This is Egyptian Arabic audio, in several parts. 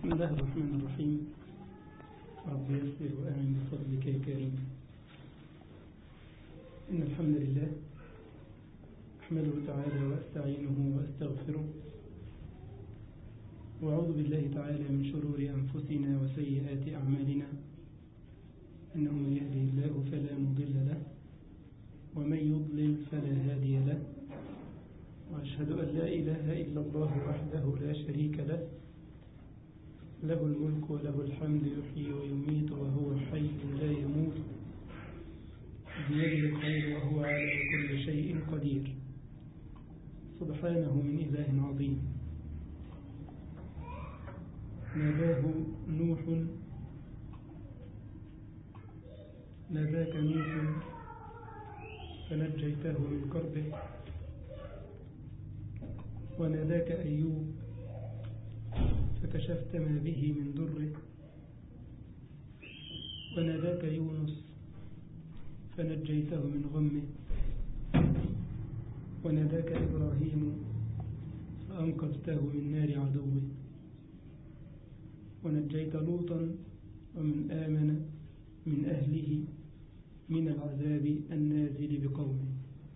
بسم الله الرحمن الرحيم رب يسر وأعن بفضلك يا كريم إن الحمد لله أحمده تعالى وأستعينه وأستغفره وأعوذ بالله تعالى من شرور أنفسنا وسيئات أعمالنا إنه من يهده الله فلا مضل له ومن يضلل فلا هادي له وأشهد أن لا إله إلا الله وحده لا شريك له له الملك وله الحمد يحيي ويميت وهو حي لا يموت بيده الخير وهو على كل شيء قدير سبحانه من إله عظيم ناداه نوح ناداك نوح فنجيته من كربه وناداك أيوب فكشفت ما به من ضره وناداك يونس فنجيته من غمه وناداك إبراهيم فأنقذته من نار عدوه ونجيت لوطا ومن آمن من أهله من العذاب النازل بقومه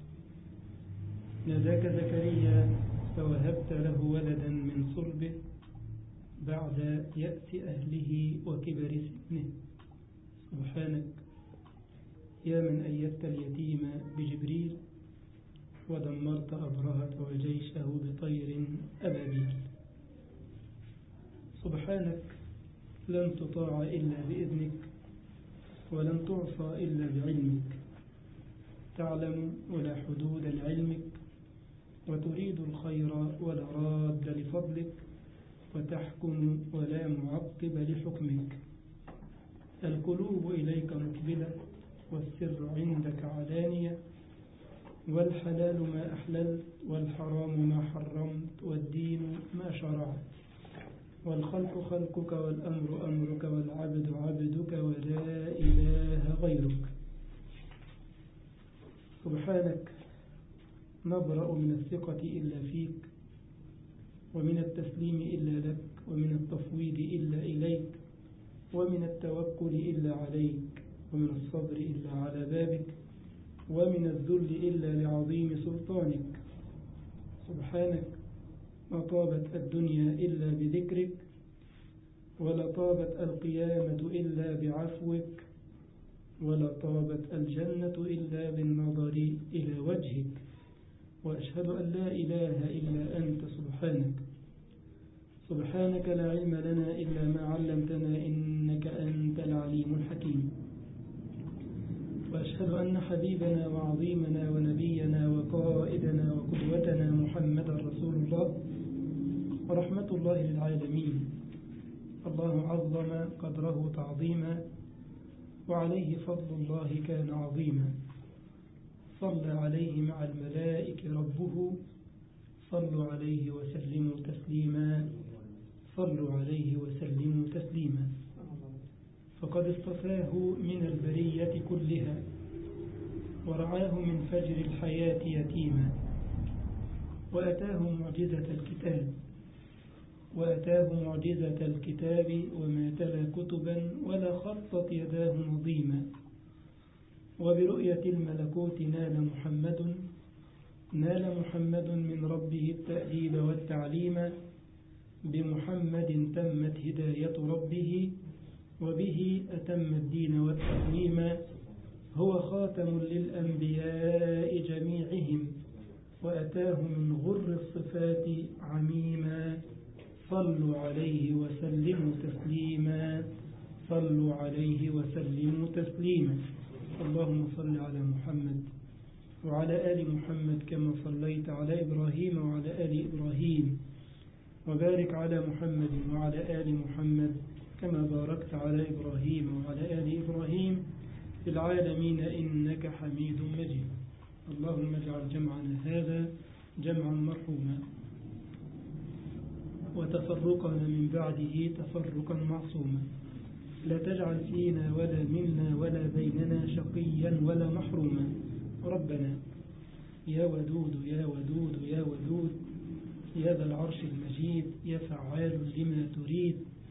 ناداك زكريا فوهبت له ولدا من صلبه بعد يأس أهله وكبر سنه سبحانك يا من أيدت اليتيم بجبريل ودمرت أبرهة وجيشه بطير أبابيل سبحانك لن تطاع إلا بإذنك ولن تعصى إلا بعلمك تعلم ولا حدود لعلمك وتريد الخير ولا راد لفضلك وتحكم ولا معقب لحكمك القلوب إليك مقبلة والسر عندك علانية والحلال ما أحللت والحرام ما حرمت والدين ما شرعت والخلق خلقك والأمر أمرك والعبد عبدك ولا إله غيرك سبحانك نبرأ من الثقة إلا فيك ومن التسليم إلا لك ومن التفويض إلا إليك ومن التوكل إلا عليك ومن الصبر إلا على بابك ومن الذل إلا لعظيم سلطانك سبحانك ما طابت الدنيا إلا بذكرك ولا طابت القيامة إلا بعفوك ولا طابت الجنة إلا بالنظر إلى وجهك وأشهد أن لا إله إلا أنت سبحانك سبحانك لا علم لنا إلا ما علمتنا إنك أنت العليم الحكيم وأشهد أن حبيبنا وعظيمنا ونبينا وقائدنا وقدوتنا محمد رسول الله ورحمة الله للعالمين الله عظم قدره تعظيما وعليه فضل الله كان عظيما صلى عليه مع الملائكة ربه صلوا عليه وسلموا تسليما صلوا عليه وسلموا تسليما فقد اصطفاه من البرية كلها ورعاه من فجر الحياة يتيما وأتاه معجزة الكتاب وأتاه معجزة الكتاب وما تلا كتبا ولا خطت يداه نظيما وبرؤية الملكوت نال محمد نال محمد من ربه التأديب والتعليم بمحمد تمت هداية ربه وبه أتم الدين والتقويم هو خاتم للأنبياء جميعهم وأتاه من غر الصفات عميما صلوا عليه وسلموا تسليما صلوا عليه وسلموا تسليما اللهم صل على محمد وعلى آل محمد كما صليت على إبراهيم وعلى آل إبراهيم وبارك على محمد وعلى آل محمد كما باركت على إبراهيم وعلى آل إبراهيم في العالمين إنك حميد مجيد اللهم اجعل جمعنا هذا جمعا مرحوما وتفرقنا من بعده تفرقا معصوما لا تجعل فينا ولا منا ولا بيننا شقيا ولا محروما ربنا يا ودود يا ودود يا ودود يا ذا العرش المجيد يا فعال لما تريد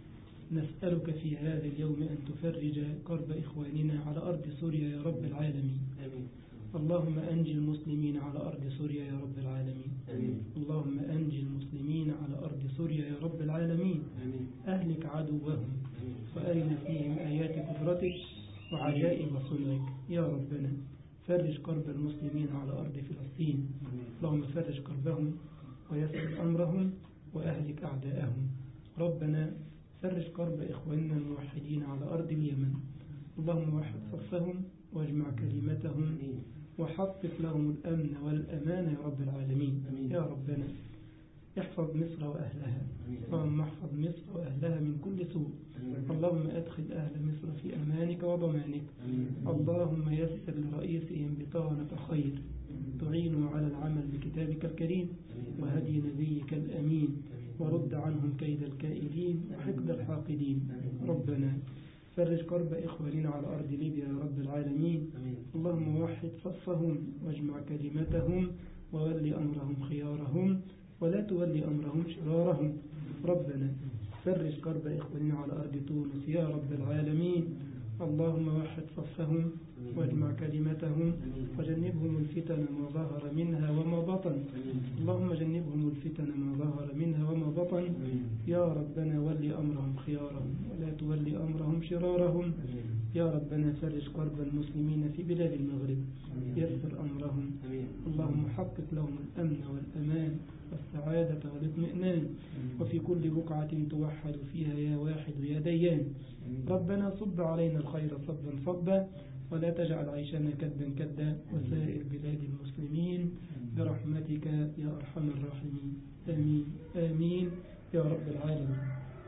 نسألك في هذا اليوم أن تفرج كرب إخواننا على أرض سوريا يا رب العالمين آمين اللهم أنجي المسلمين على أرض سوريا يا رب العالمين آمين اللهم أنجي المسلمين على أرض سوريا يا رب العالمين آمين أهلك عدوهم آمين وأرنا فيهم آيات قدرتك وعجائب صنعك يا ربنا فرج كرب المسلمين على أرض فلسطين اللهم فرج كربهم ويسر أمرهم وأهلك أعداءهم ربنا فرج كرب إخواننا الموحدين على أرض اليمن اللهم وحد صفهم واجمع كلمتهم آمين وحقق لهم الأمن والأمان يا رب العالمين آمين. يا ربنا احفظ مصر وأهلها آمين. اللهم احفظ مصر وأهلها من كل سوء آمين. اللهم أدخل أهل مصر في أمانك وضمانك آمين. اللهم يسر لرئيسهم بطانة خير تعينه على العمل بكتابك الكريم وهدي نبيك الأمين ورد عنهم كيد الكائدين وحقد الحاقدين ربنا فرج كرب إخواننا على أرض ليبيا يا رب العالمين آمين. اللهم وحد صفهم واجمع كلمتهم وول أمرهم خيارهم ولا تولي أمرهم شرارهم ربنا فرج كرب إخواننا على أرض تونس يا رب العالمين اللهم وحد صفهم واجمع كلمتهم وجنبهم الفتن ما ظهر منها وما بطن اللهم جنبهم الفتن ما ظهر منها وما بطن يا ربنا ول أمرهم خيارهم ولا تولي أمرهم شرارهم يا ربنا فرج كرب المسلمين في بلاد المغرب يسر أمرهم آمين. اللهم حقق لهم الأمن والأمان والسعادة والاطمئنان وفي كل بقعة توحد فيها يا واحد يا ديان ربنا صب علينا الخير صبا صبا ولا تجعل عيشنا كدا كدا وسائر بلاد المسلمين برحمتك يا أرحم الراحمين آمين آمين يا رب العالمين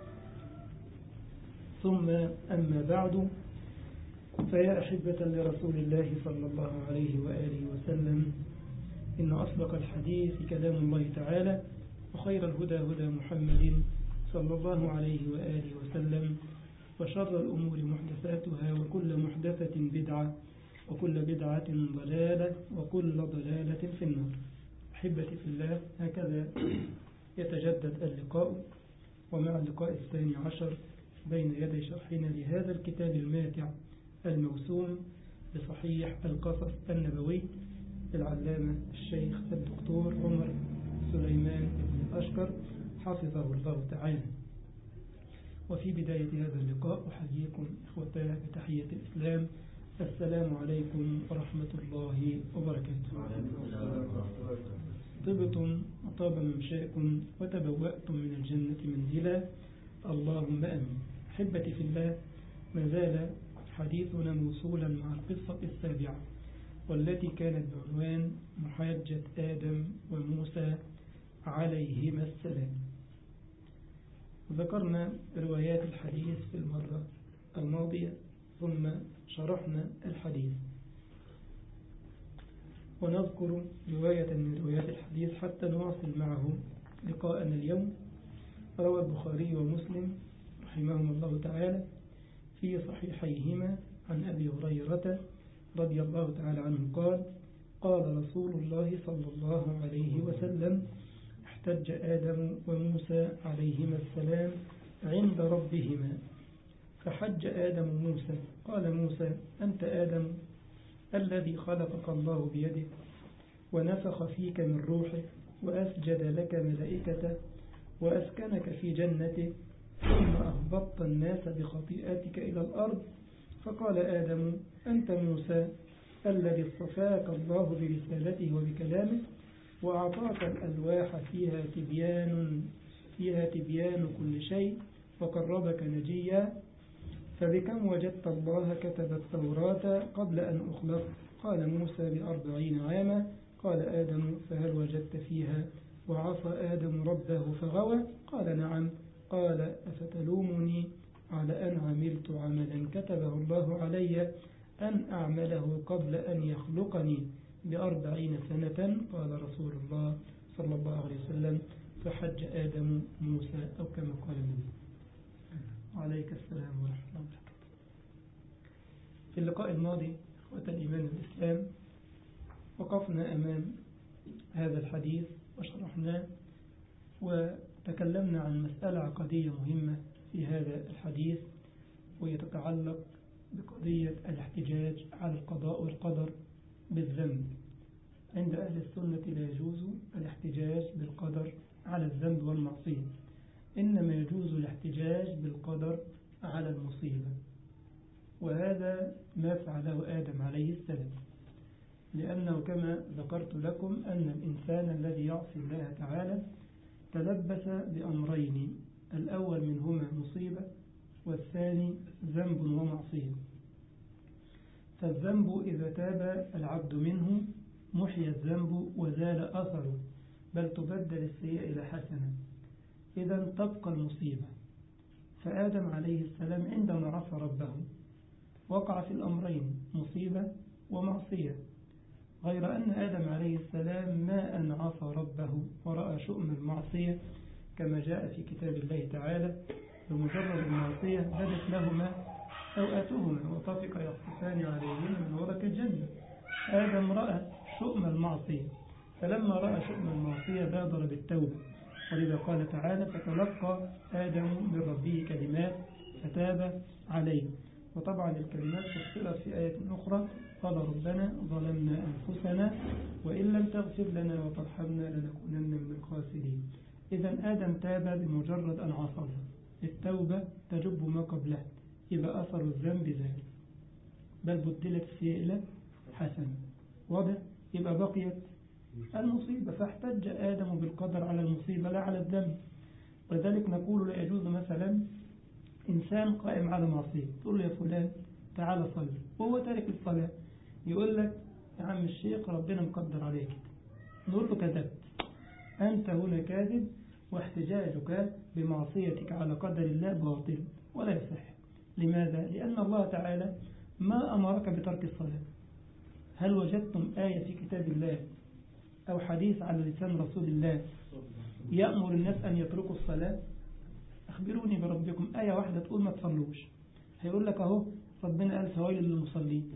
ثم أما بعد فيا أحبة لرسول الله صلى الله عليه وآله وسلم إن أصدق الحديث كلام الله تعالى وخير الهدى هدى محمد صلى الله عليه وآله وسلم وشر الأمور محدثاتها وكل محدثة بدعة وكل بدعة ضلالة وكل ضلالة في النار أحبتي في الله هكذا يتجدد اللقاء ومع اللقاء الثاني عشر بين يدي شرحنا لهذا الكتاب الماتع الموسوم بصحيح القصص النبوي للعلامة الشيخ الدكتور عمر سليمان بن الأشكر حفظه الله تعالى وفي بداية هذا اللقاء أحييكم إخوتاه بتحية الإسلام السلام عليكم ورحمة الله وبركاته طبتم وطاب ممشاكم وتبوأتم من الجنة منزلا اللهم أمين أحبتي في الله ما زال حديثنا موصولا مع القصة السابعة والتي كانت بعنوان محاجة آدم وموسى عليهما السلام ذكرنا روايات الحديث في المرة الماضية ثم شرحنا الحديث ونذكر رواية من روايات الحديث حتى نواصل معه لقاءنا اليوم روى البخاري ومسلم رحمهم الله تعالى في صحيحيهما عن أبي هريرة رضي الله تعالى عنه قال قال رسول الله صلى الله عليه وسلم احتج آدم وموسى عليهما السلام عند ربهما فحج آدم موسى قال موسى أنت آدم الذي خلقك الله بيده ونفخ فيك من روحه وأسجد لك ملائكته وأسكنك في جنته ثم أهبطت الناس بخطيئتك إلى الأرض فقال آدم أنت موسى الذي اصطفاك الله برسالته وبكلامه وأعطاك الألواح فيها تبيان فيها تبيان كل شيء وقربك نجيا فبكم وجدت الله كتب التوراة قبل أن أخلق قال موسى بأربعين عاما قال آدم فهل وجدت فيها وعصى آدم ربه فغوى قال نعم قال أفتلومني على أن عملت عملا كتبه الله علي أن أعمله قبل أن يخلقني بأربعين سنة قال رسول الله صلى الله عليه وسلم فحج آدم موسى أو كما قال النبي عليك السلام ورحمة الله وبركاته في اللقاء الماضي إخوة الإيمان والإسلام وقفنا أمام هذا الحديث وشرحناه تكلمنا عن مسألة عقدية مهمة في هذا الحديث وهي تتعلق بقضية الاحتجاج على القضاء والقدر بالذنب عند أهل السنة لا يجوز الاحتجاج بالقدر على الذنب والمعصية إنما يجوز الاحتجاج بالقدر على المصيبة وهذا ما فعله آدم عليه السلام لأنه كما ذكرت لكم أن الإنسان الذي يعصي الله تعالى تلبس بأمرين الأول منهما مصيبة والثاني ذنب ومعصية فالذنب إذا تاب العبد منه محي الذنب وزال أثره بل تبدل السيئة إلى حسنة إذا تبقى المصيبة فآدم عليه السلام عندما عصى ربه وقع في الأمرين مصيبة ومعصية غير أن آدم عليه السلام ما أن عصى ربه ورأى شؤم المعصية كما جاء في كتاب الله تعالى بمجرد المعصية بدت لهما أوآتهما وطفق يخصفان عليهما من ورق الجنة آدم رأى شؤم المعصية فلما رأى شؤم المعصية بادر بالتوبة ولذا قال تعالى فتلقى آدم من ربه كلمات فتاب عليه وطبعا الكلمات فصلت في آية أخرى قال ربنا ظلمنا أنفسنا وإن لم تغفر لنا وترحمنا لنكونن من الخاسرين إذا آدم تاب بمجرد أن عصى التوبة تجب ما قبلها يبقى أثر الذنب ذلك بل بدلت فيه إلى حسن واضح يبقى بقيت المصيبة فاحتج آدم بالقدر على المصيبة لا على الذنب ولذلك نقول لا يجوز مثلا إنسان قائم على معصية تقول له يا فلان تعال صلي وهو تارك الصلاة يقول لك يا عم الشيخ ربنا مقدر عليك نقول له كذبت أنت هنا كاذب واحتجاجك بمعصيتك على قدر الله باطل ولا يصح لماذا؟ لأن الله تعالى ما أمرك بترك الصلاة هل وجدتم آية في كتاب الله أو حديث على لسان رسول الله يأمر الناس أن يتركوا الصلاة أخبروني بربكم آية واحدة تقول ما تصلوش هيقول لك أهو ربنا قال فويل للمصلين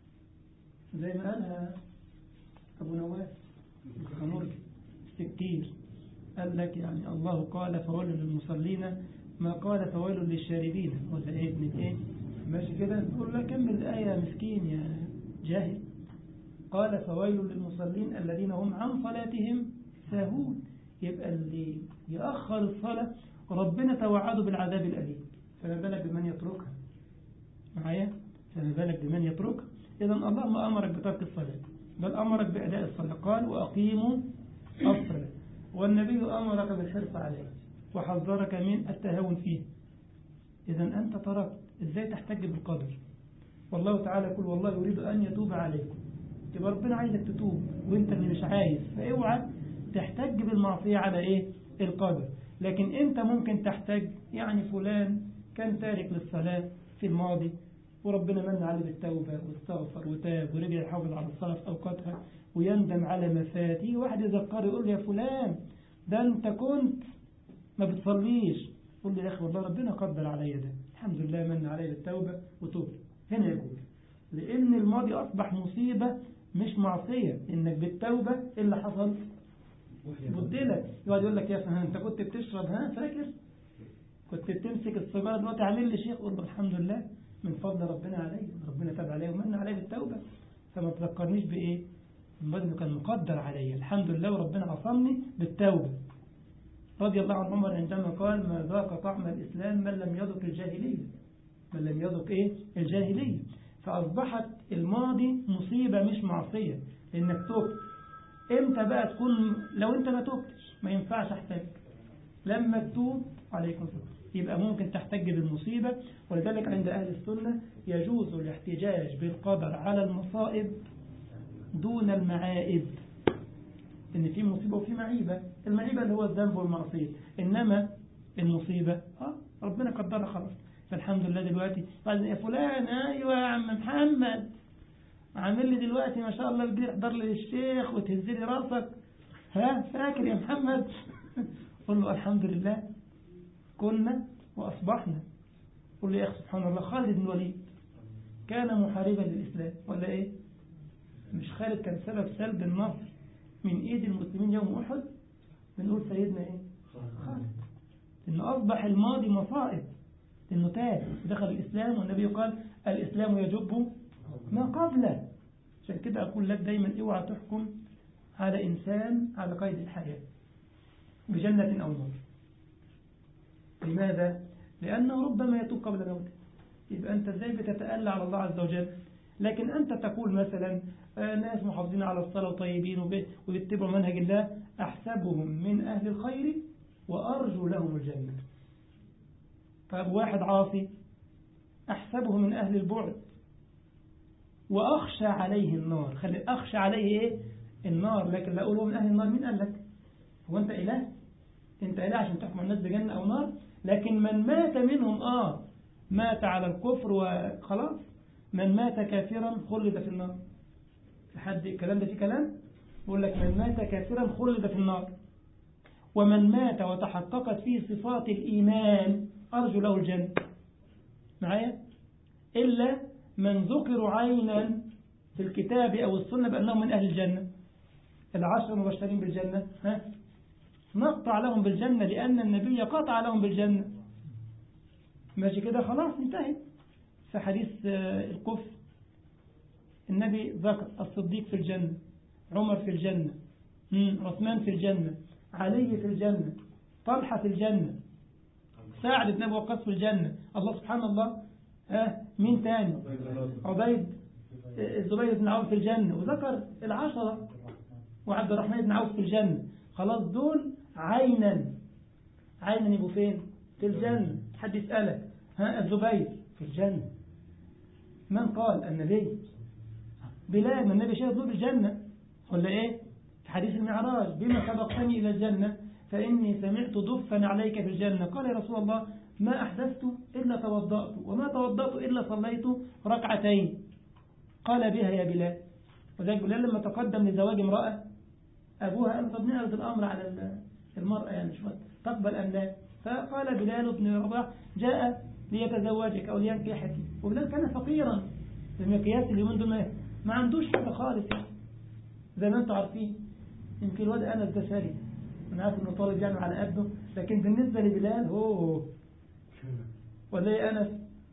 زي ما قالها أبو نواس الخمرجي كتير قال لك يعني الله قال فويل للمصلين ما قال فويل للشاربين ولا ايه ابن ايه ماشي كده نقول له كمل الآية مسكين يا جاهل قال فويل للمصلين الذين هم عن صلاتهم ساهون يبقى اللي يأخر الصلاة ربنا توعده بالعذاب الأليم فما بالك بمن يتركها معايا فما بالك بمن يتركها إذا الله ما أمرك بترك الصلاة بل أمرك بأداء الصلاة قال وأقيموا الصلاة والنبي أمرك بالحرص عليه وحذرك من التهاون فيه إذا أنت تركت إزاي تحتج بالقدر والله تعالى يقول والله يريد أن يتوب عليكم يبقى ربنا عايزك تتوب وانت اللي مش عايز فاوعى تحتج بالمعصية على ايه القدر لكن انت ممكن تحتج يعني فلان كان تارك للصلاة في الماضي وربنا من عليه بالتوبة واستغفر وتاب ورجع يحافظ على الصلاة في أوقاتها ويندم على ما فات يجي واحد يذكر يقول له يا فلان ده انت كنت ما بتصليش قول لي يا اخي والله ربنا قدر عليا ده الحمد لله من علي بالتوبة وتوب هنا يقول لأن الماضي أصبح مصيبة مش معصية إنك بالتوبة إيه اللي حصل بدلك يقعد يقول لك يا فهان أنت كنت بتشرب ها فاكر كنت بتمسك السيجارة دلوقتي عامل لي شيخ قول له الحمد لله من فضل ربنا علي ربنا تاب علي ومن علي بالتوبة فما تذكرنيش بإيه الماضي كان مقدر علي الحمد لله وربنا عصمني بالتوبة رضي الله عن عمر عندما قال ما ذاق طعم الإسلام من لم يذق الجاهلية من لم يذق إيه الجاهلية فأصبحت الماضي مصيبة مش معصية لأنك تبت امتى بقى تكون لو انت ما تبتش ما ينفعش احتج لما تتوب عليكم السلام يبقى ممكن تحتج بالمصيبة ولذلك عند أهل السنة يجوز الاحتجاج بالقدر على المصائب دون المعائب ان في مصيبة وفي معيبة المعيبة اللي هو الذنب والمعصية انما المصيبة اه ربنا قدرها خلاص فالحمد لله دلوقتي بعد يا فلان ايوه يا عم محمد عامل لي دلوقتي ما شاء الله بتجي تحضر لي الشيخ وتهز لي راسك ها فاكر يا محمد قل له الحمد لله كنا واصبحنا قل له يا اخي سبحان الله خالد بن الوليد كان محاربا للاسلام ولا ايه مش خالد كان سبب سلب النصر من ايد المسلمين يوم احد بنقول سيدنا ايه خالد إنه أصبح الماضي مصائب إنه تاب ودخل الإسلام والنبي قال الإسلام يجب ما قبله عشان كده أقول لك دايما اوعى تحكم على إنسان على قيد الحياة بجنة أو نار لماذا؟ لأنه ربما يتوب قبل موته يبقى أنت إزاي بتتألى على الله عز وجل لكن أنت تقول مثلا آه، ناس محافظين على الصلاة وطيبين وب- ويتبعوا منهج الله أحسبهم من أهل الخير وأرجو لهم الجنة طيب واحد عاصي أحسبه من أهل البعد وأخشى عليه النار خلي أخشى عليه إيه النار لكن لا أقول هو من أهل النار مين قال لك هو أنت إله أنت إله عشان تحكم الناس بجنة أو نار لكن من مات منهم آه مات على الكفر وخلاص من مات كافرا خلد في النار لحد الكلام ده في كلام بقول لك من مات كافرا خلد في النار ومن مات وتحققت فيه صفات الإيمان أرجو له الجنة معايا إلا من ذكر عينا في الكتاب أو السنة بأنهم من أهل الجنة العشر المبشرين بالجنة ها نقطع لهم بالجنة لأن النبي قطع لهم بالجنة ماشي كده خلاص انتهت في حديث آه، الكفر النبي ذكر الصديق في الجنة عمر في الجنة مم، عثمان في الجنة علي في الجنة طلحة في الجنة سعد بن أبي وقاص في الجنة الله سبحان الله ها مين تاني عبيد آه، الزبير بن عوف في الجنة وذكر العشرة وعبد الرحمن بن عوف في الجنة خلاص دول عينا عينا يبقوا فين في الجنة حد يسألك ها الزبير في الجنة من قال النبي بلال ما النبي شاهد له بالجنة ولا ايه في حديث المعراج بما سبقتني إلى الجنة فإني سمعت ضفا عليك في الجنة قال يا رسول الله ما أحدثت إلا توضأت وما توضأت إلا صليت ركعتين قال بها يا بلال وذلك بلال لما تقدم لزواج امرأة أبوها قال طب نعرض الأمر على المرأة يعني شوية تقبل أم لا فقال بلال بن رباح جاء ليتزوجك أو لينكحك وبلال كان فقيرا المقياس اليومين دول ما- ما عندوش حاجة خالص يعني. زي ما انتم عارفين يمكن الواد أنس ده ثري أنا عارف إنه طالب يعني على قده لكن بالنسبة لبلال هو ولا إيه أنس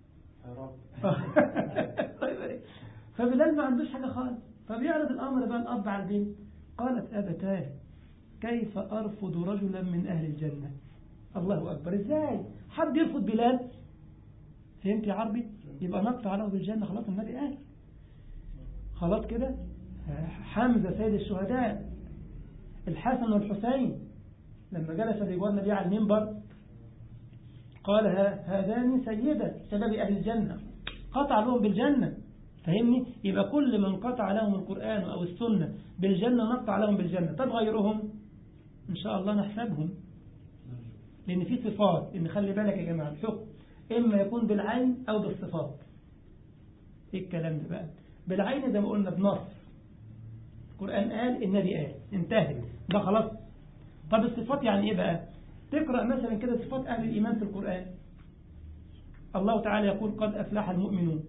الله يبارك. فبلال ما عندوش حاجة خالص فبيعرض الأمر بقى الأب على البنت قالت أبتاه كيف أرفض رجلا من أهل الجنة الله أكبر إزاي حد يرفض بلال فهمت يا عربي يبقى نقطع له بالجنة خلاص النبي قال خلاص كده حمزة سيد الشهداء الحسن والحسين لما جلس بجوار النبي على المنبر قال ها- هذان سيدة شباب أهل الجنة قطع لهم بالجنة فهمني يبقى كل من قطع لهم القرآن أو السنة بالجنة نقطع لهم بالجنة طب غيرهم إن شاء الله نحسبهم لأن في صفات إن خلي بالك يا جماعة الحكم إما يكون بالعين أو بالصفات إيه الكلام ده بقى بالعين زي ما قلنا بنص القرآن قال النبي قال انتهت ده خلاص طب الصفات يعني إيه بقى تقرأ مثلا كده صفات أهل الإيمان في القرآن الله تعالى يقول قد أفلح المؤمنون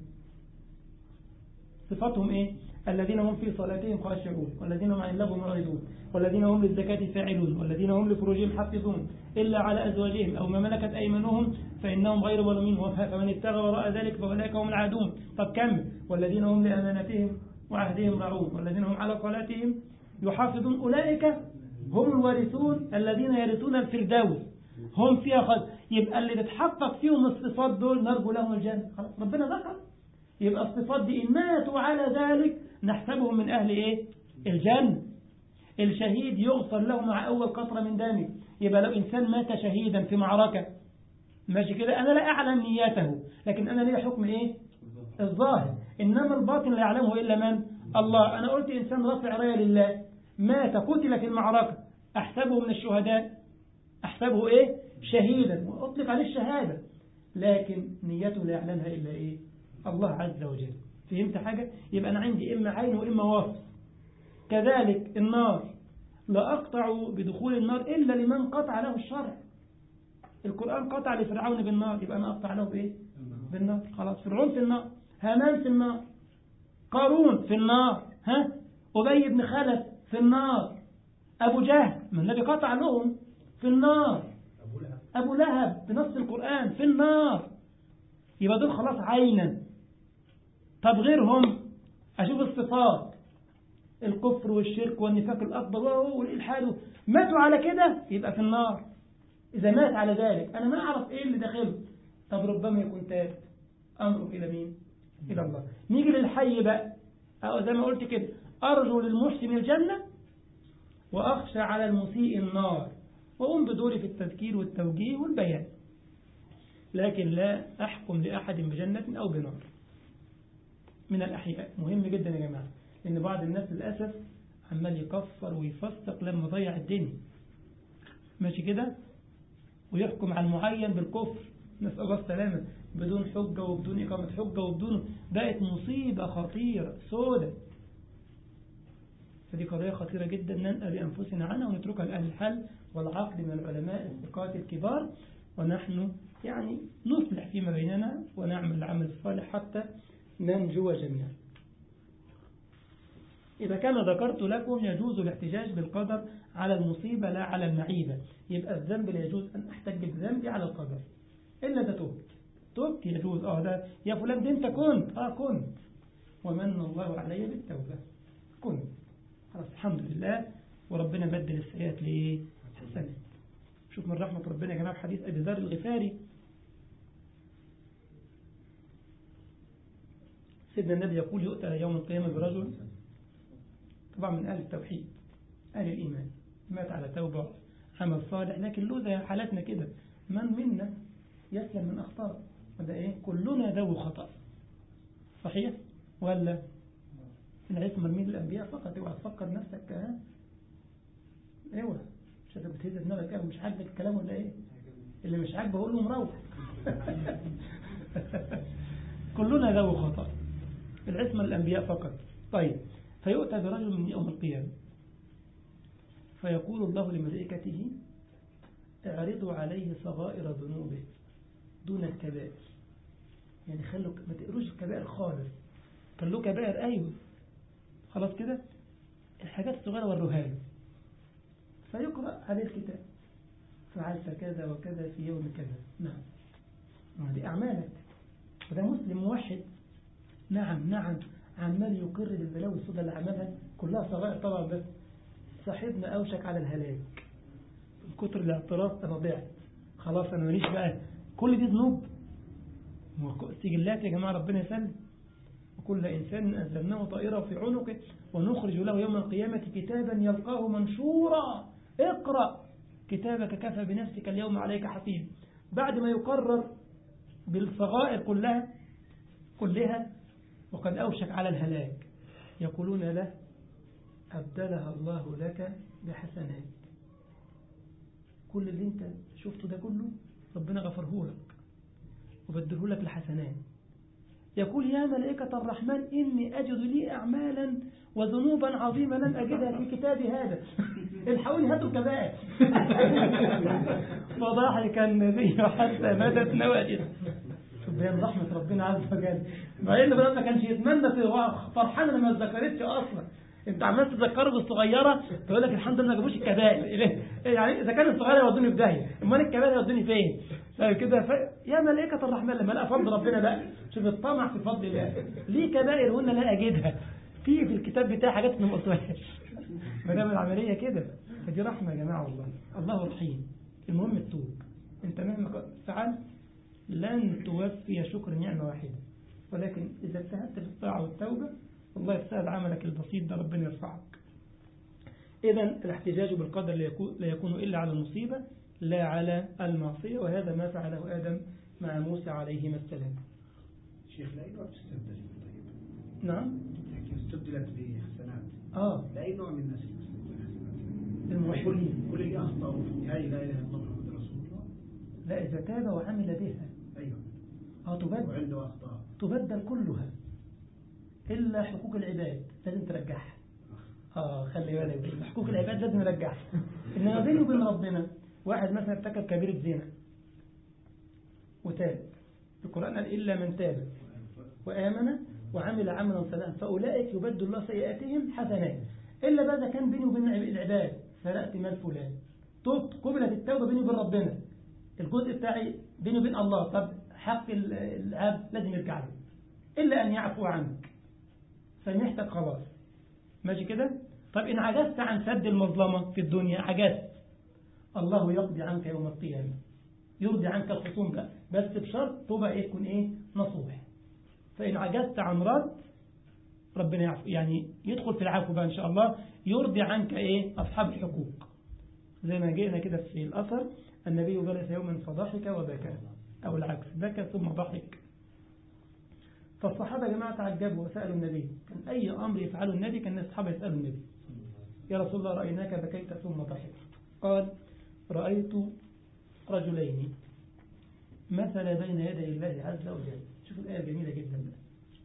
صفاتهم إيه الذين هم في صلاتهم خاشعون والذين هم عن اللغو معرضون والذين هم للزكاة فاعلون والذين هم لفروجهم حافظون إلا على أزواجهم أو ما ملكت أيمانهم فإنهم غير ظالمين فمن ابتغى وراء ذلك فأولئك هم العادون طب كمل والذين هم لأمانتهم وعهدهم راعون والذين هم على صلاتهم يحافظون أولئك هم الوارثون الذين يرثون الفردوس هم فيها خلق يبقى اللي بتحقق فيهم الصفات دول نرجو لهم الجنة خلاص ربنا ذكر يبقى الصفات دي إن ماتوا على ذلك نحسبهم من أهل إيه الجنة الشهيد يغفر له مع أول قطرة من دمه يبقى لو إنسان مات شهيدا في معركة ماشي كده أنا لا أعلم نيته لكن أنا لي حكم إيه الظاهر إنما الباطن لا يعلمه إلا من الله أنا قلت إنسان رافع راية لله مات قتل في المعركة أحسبه من الشهداء أحسبه إيه شهيدا وأطلق عليه الشهادة لكن نيته لا يعلمها إلا إيه الله عز وجل فهمت حاجة يبقى أنا عندي إما عين وإما وصف كذلك النار لا أقطع بدخول النار إلا لمن قطع له الشرع القرآن قطع لفرعون بالنار يبقى أنا أقطع له بإيه بالنار خلاص فرعون في النار هامان في النار قارون في النار ها أبي بن خلف في النار أبو جهل ما النبي قطع لهم في في النار أبو لهب أبو لهب بنص القرآن في النار يبقى دول خلاص عينا طب غيرهم أشوف الصفات الكفر والشرك والنفاق الأكبر والإلحاد ماتوا على كده يبقى في النار إذا مات على ذلك أنا ما أعرف إيه اللي داخله طب ربما يكون تاب أمره إلى مين؟ إلى الله نيجي للحي بقى أو زي ما قلت كده أرجو للمحسن الجنة وأخشى على المسيء النار وأقوم بدوري في التذكير والتوجيه والبيان لكن لا أحكم لأحد بجنة أو بنار من الأحياء مهم جدا يا جماعة إن بعض الناس للأسف عمال يكفر ويفسق لما ضيع الدنيا ماشي كده ويحكم على المعين بالكفر نسأل الله السلامة بدون حجة وبدون إقامة حجة وبدون بقت مصيبة خطيرة سودة فدي قضية خطيرة جدا ننأى بأنفسنا عنها ونتركها لأهل الحل والعقد من العلماء الثقات الكبار ونحن يعني نصلح فيما بيننا ونعمل العمل الصالح حتى ننجو جميعا إذا كان ذكرت لكم يجوز الاحتجاج بالقدر على المصيبة لا على المعيبة يبقى الذنب لا يجوز أن أحتج بذنبي على القدر إلا ده تبت تبت يجوز آه ده يا فلان ده أنت كنت آه كنت ومن الله علي بالتوبة كنت خلاص الحمد لله وربنا بدل السيئات لإيه حسنات شوف من رحمة ربنا يا جماعة في حديث أبي ذر الغفاري سيدنا النبي يقول يؤتى يوم القيامة برجل طبعا من أهل التوحيد أهل الإيمان مات على توبة عمل صالح لكن له زي حالاتنا كده من منا يسلم من أخطاء وده إيه كلنا ذو خطأ صحيح ولا العصمة من الأنبياء فقط اوعى تفكر نفسك ها اوعى مش انت بتهز دماغك قوي مش عاجبك الكلام ولا ايه اللي مش عاجبه اقول له مروح كلنا ذو خطأ العصمة للأنبياء فقط طيب فيؤتى برجل من يوم القيامة فيقول الله لملائكته اعرضوا عليه صغائر ذنوبه دون الكبائر يعني خلوا ما تقروش الكبائر خالص خلوه كبائر أيوه خلاص كده الحاجات الصغيرة وروها له فيقرأ عليه الكتاب فعلت كذا وكذا في يوم كذا نعم هذه أعمالك وده مسلم موحد نعم نعم عمال يقر بالبلاوي السوداء اللي عملها كلها صغائر طبعا بس صاحبنا أوشك على الهلاك من كتر الاعتراف أنا ضعت خلاص أنا ماليش بقى كل دي ذنوب سجلات يا جماعة ربنا يسلم وكل إنسان أنزلناه طائرة في عنقه ونخرج له يوم القيامة كتابا يلقاه منشورا اقرأ كتابك كفى بنفسك اليوم عليك حفيظ بعد ما يقرر بالصغائر كلها كلها وقد أوشك على الهلاك يقولون له أبدلها الله لك بحسنات كل اللي انت شفته ده كله ربنا غفره لك وبدله لك لحسنات يقول يا ملائكة الرحمن إني أجد لي أعمالا وذنوبا عظيمة لم أجدها في كتابي هذا الحقوني هاتوا الكبائر فضحك النبي حتى بدت نواجذ شوف بين رحمة ربنا عز وجل مع ان بلاد ما كانش يتمنى فرحان لما ما اتذكرتش اصلا انت عمال تذكره بالصغيره تقول لك الحمد لله ما جابوش الكبائر يعني اذا كان الصغيره يودوني في داهيه امال الكبائر يودوني فين كده ف... يا ملائكه الرحمن لما لقى فضل ربنا بقى شوف الطمع في فضل الله ليه كبائر هنا لا اجدها في في الكتاب بتاعي حاجات ما قلتهاش ما دام العمليه كده فدي رحمه يا جماعه والله الله رحيم المهم التوب انت مهما فعلت لن توفي شكر نعمة واحدة ولكن إذا اجتهدت في الطاعة والتوبة والله يسهل عملك البسيط ده ربنا يرفعك إذا الاحتجاج بالقدر لا يكون إلا على المصيبة لا على المعصية وهذا ما فعله آدم مع موسى عليهما السلام شيخ لا نوع تستبدل طيب نعم استبدلت بحسنات آه لا أي نوع من الناس يستبدل بحسنات الموحدين كل اللي أخطأوا في النهاية لا إله إلا الله محمد رسول الله لا إذا تاب وعمل بها أيوه اه تبدل وعنده أخطاء تبدل كلها إلا حقوق العباد لازم ترجعها اه خلي بالك حقوق العباد لازم نرجعها إنما بيني وبين ربنا واحد مثلا ارتكب كبيرة زنا وتاب القرآن قال إلا من تاب وآمن وعمل عملا صالحا فأولئك يبدل الله سيئاتهم حسنات إلا بقى إذا كان بيني وبين العباد سرقت مال فلان تبت قبلت التوبة بيني وبين ربنا الجزء بتاعي بيني وبين الله طب حق العبد لازم يرجع له إلا أن يعفو عنك سامحتك خلاص ماشي كده طب إن عجزت عن سد المظلمة في الدنيا عجزت الله يقضي عنك يوم القيامة يرضي عنك الخصوم بقى بس بشرط توبة إيه تكون إيه نصوح فإن عجزت عن رد ربنا يعفو يعني يدخل في العفو بقى إن شاء الله يرضي عنك إيه أصحاب الحقوق زي ما جئنا كده في الأثر النبي جلس يوما فضحك وبكى أو العكس بكى ثم ضحك فالصحابة جماعة تعجبوا وسألوا النبي كان أي أمر يفعله النبي كان الصحابة يسألوا النبي يا رسول الله رأيناك بكيت ثم ضحك قال رأيت رجلين مثل بين يدي الله عز وجل شوف الآية جميلة جدا بقى.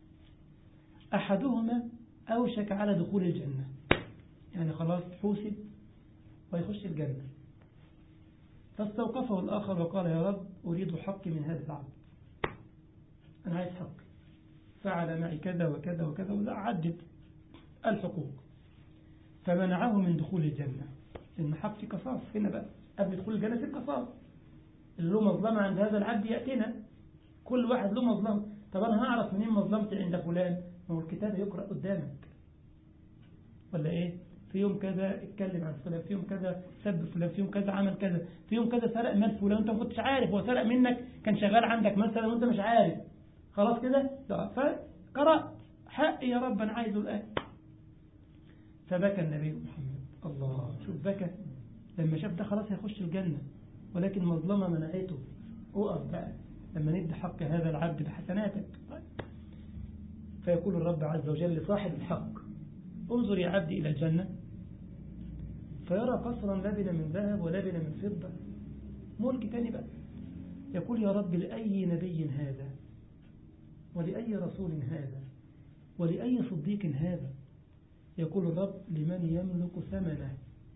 أحدهما أوشك على دخول الجنة يعني خلاص حوسب ويخش الجنة فاستوقفه الآخر وقال يا رب أريد حقي من هذا العبد أنا عايز حقي فعل معي كذا وكذا وكذا ولا عدد الحقوق فمنعه من دخول الجنة لأن حق في قصاص هنا بقى قبل دخول الجنة في القصاص اللي له مظلمة عند هذا العبد يأتينا كل واحد له مظلمة طب أنا هعرف منين مظلمتي عند فلان ما هو الكتاب يقرأ قدامك ولا إيه في يوم كذا اتكلم عن فلان في يوم كذا سب فلان في يوم كذا عمل كذا في يوم كذا سرق مال فلان وانت ما كنتش عارف هو سرق منك كان شغال عندك مثلا وانت مش عارف خلاص كده لا فقرأت حقي يا رب انا عايزه الآن فبكى النبي محمد الله شوف بكى لما شاف ده خلاص هيخش الجنة ولكن مظلمة منعته اقف بقى لما ندي حق هذا العبد بحسناتك فيقول الرب عز وجل لصاحب الحق انظر يا عبدي إلى الجنة فيرى قصرا لبن من ذهب ولبن من فضة ملك تاني بقى يقول يا رب لأي نبي هذا ولأي رسول هذا ولأي صديق هذا يقول الرب لمن يملك ثمنه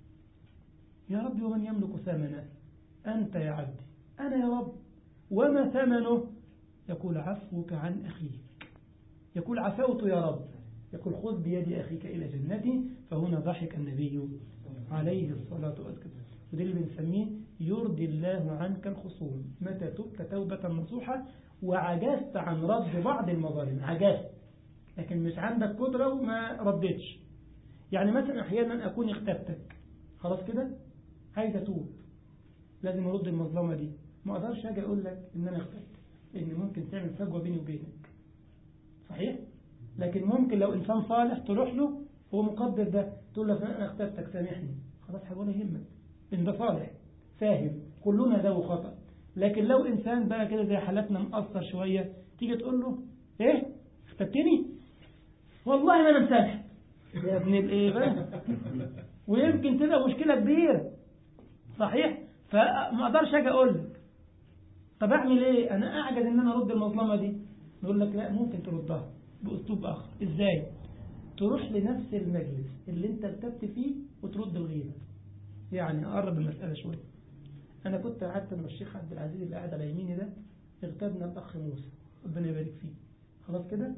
يا رب ومن يملك ثمنه أنت يا عبدي أنا يا رب وما ثمنه يقول عفوك عن أخيك يقول عفوت يا رب يقول خذ بيد أخيك إلى جنتي فهنا ضحك النبي عليه الصلاة والسلام وده اللي بنسميه يرضي الله عنك الخصوم متى تبت توبة نصوحة وعجزت عن رد بعض المظالم عجزت لكن مش عندك قدرة وما ردتش يعني مثلا أحيانا أكون اختبتك خلاص كده عايز أتوب لازم أرد المظلمة دي ما أقدرش أجي أقول لك إن أنا اختبت لأن ممكن تعمل فجوة بيني وبينك صحيح؟ لكن ممكن لو إنسان صالح تروح له هو مقدر ده تقول له أنا اختبتك سامحني خلاص ولا يهمك إن ده صالح فاهم كلنا ذو خطأ لكن لو إنسان بقى كده زي حالتنا مقصر شوية تيجي تقول له إيه اختبتني والله ما أنا مسامحك يا ابن الإيه بقى ويمكن تبقى مشكلة كبيرة صحيح فما أقدرش أجي أقول لك طب أعمل إيه أنا أعجز إن أنا أرد المظلمة دي نقول لك لا ممكن تردها بأسلوب آخر إزاي تروح لنفس المجلس اللي انت ارتبت فيه وترد الغيبة يعني أقرب المسألة شوية أنا كنت قعدت مع الشيخ عبد العزيز اللي قاعد على يميني ده اغتابنا الأخ موسى ربنا يبارك فيه خلاص كده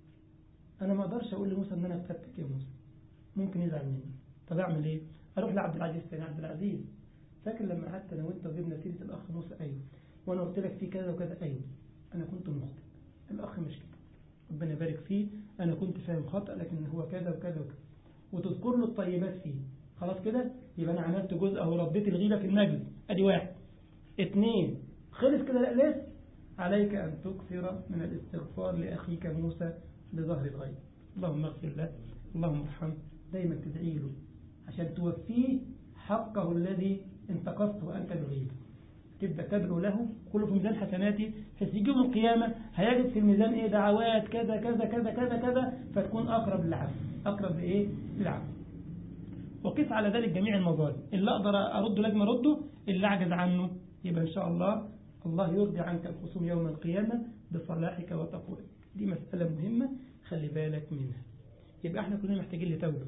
أنا ما أقدرش أقول لموسى إن أنا اغتبتك يا موسى ممكن يزعل مني طب أعمل إيه أروح لعبد العزيز تاني عبد العزيز فاكر لما قعدت أنا وأنت وجبنا سيرة الأخ موسى أيوه وأنا قلت لك في كذا وكذا أيوه أنا كنت مخطئ الأخ مش كده ربنا يبارك فيه أنا كنت فاهم خطأ لكن هو كذا وكذا وكذا وتذكر له الطيبات فيه خلاص كده يبقى أنا عملت جزء أو رديت الغيبة في المجلس أدي واحد اثنين خلص كده لا لسه عليك أن تكثر من الاستغفار لأخيك موسى بظهر الغيب اللهم اغفر له اللهم ارحمه دايما تدعي له عشان توفيه حقه الذي انتقصته أنت بالغيبة تبدأ تدعو له كله في ميزان حسناتي حيث يجي يوم القيامة هيجد في الميزان ايه دعوات كذا كذا كذا كذا كذا فتكون أقرب للعفو أقرب لإيه للعفو وقس على ذلك جميع المظالم اللي أقدر أرده لازم أرده اللي أعجز عنه يبقى إن شاء الله الله يرضي عنك الخصوم يوم القيامة بصلاحك وتقواك دي مسألة مهمة خلي بالك منها يبقى احنا كلنا محتاجين لتوبة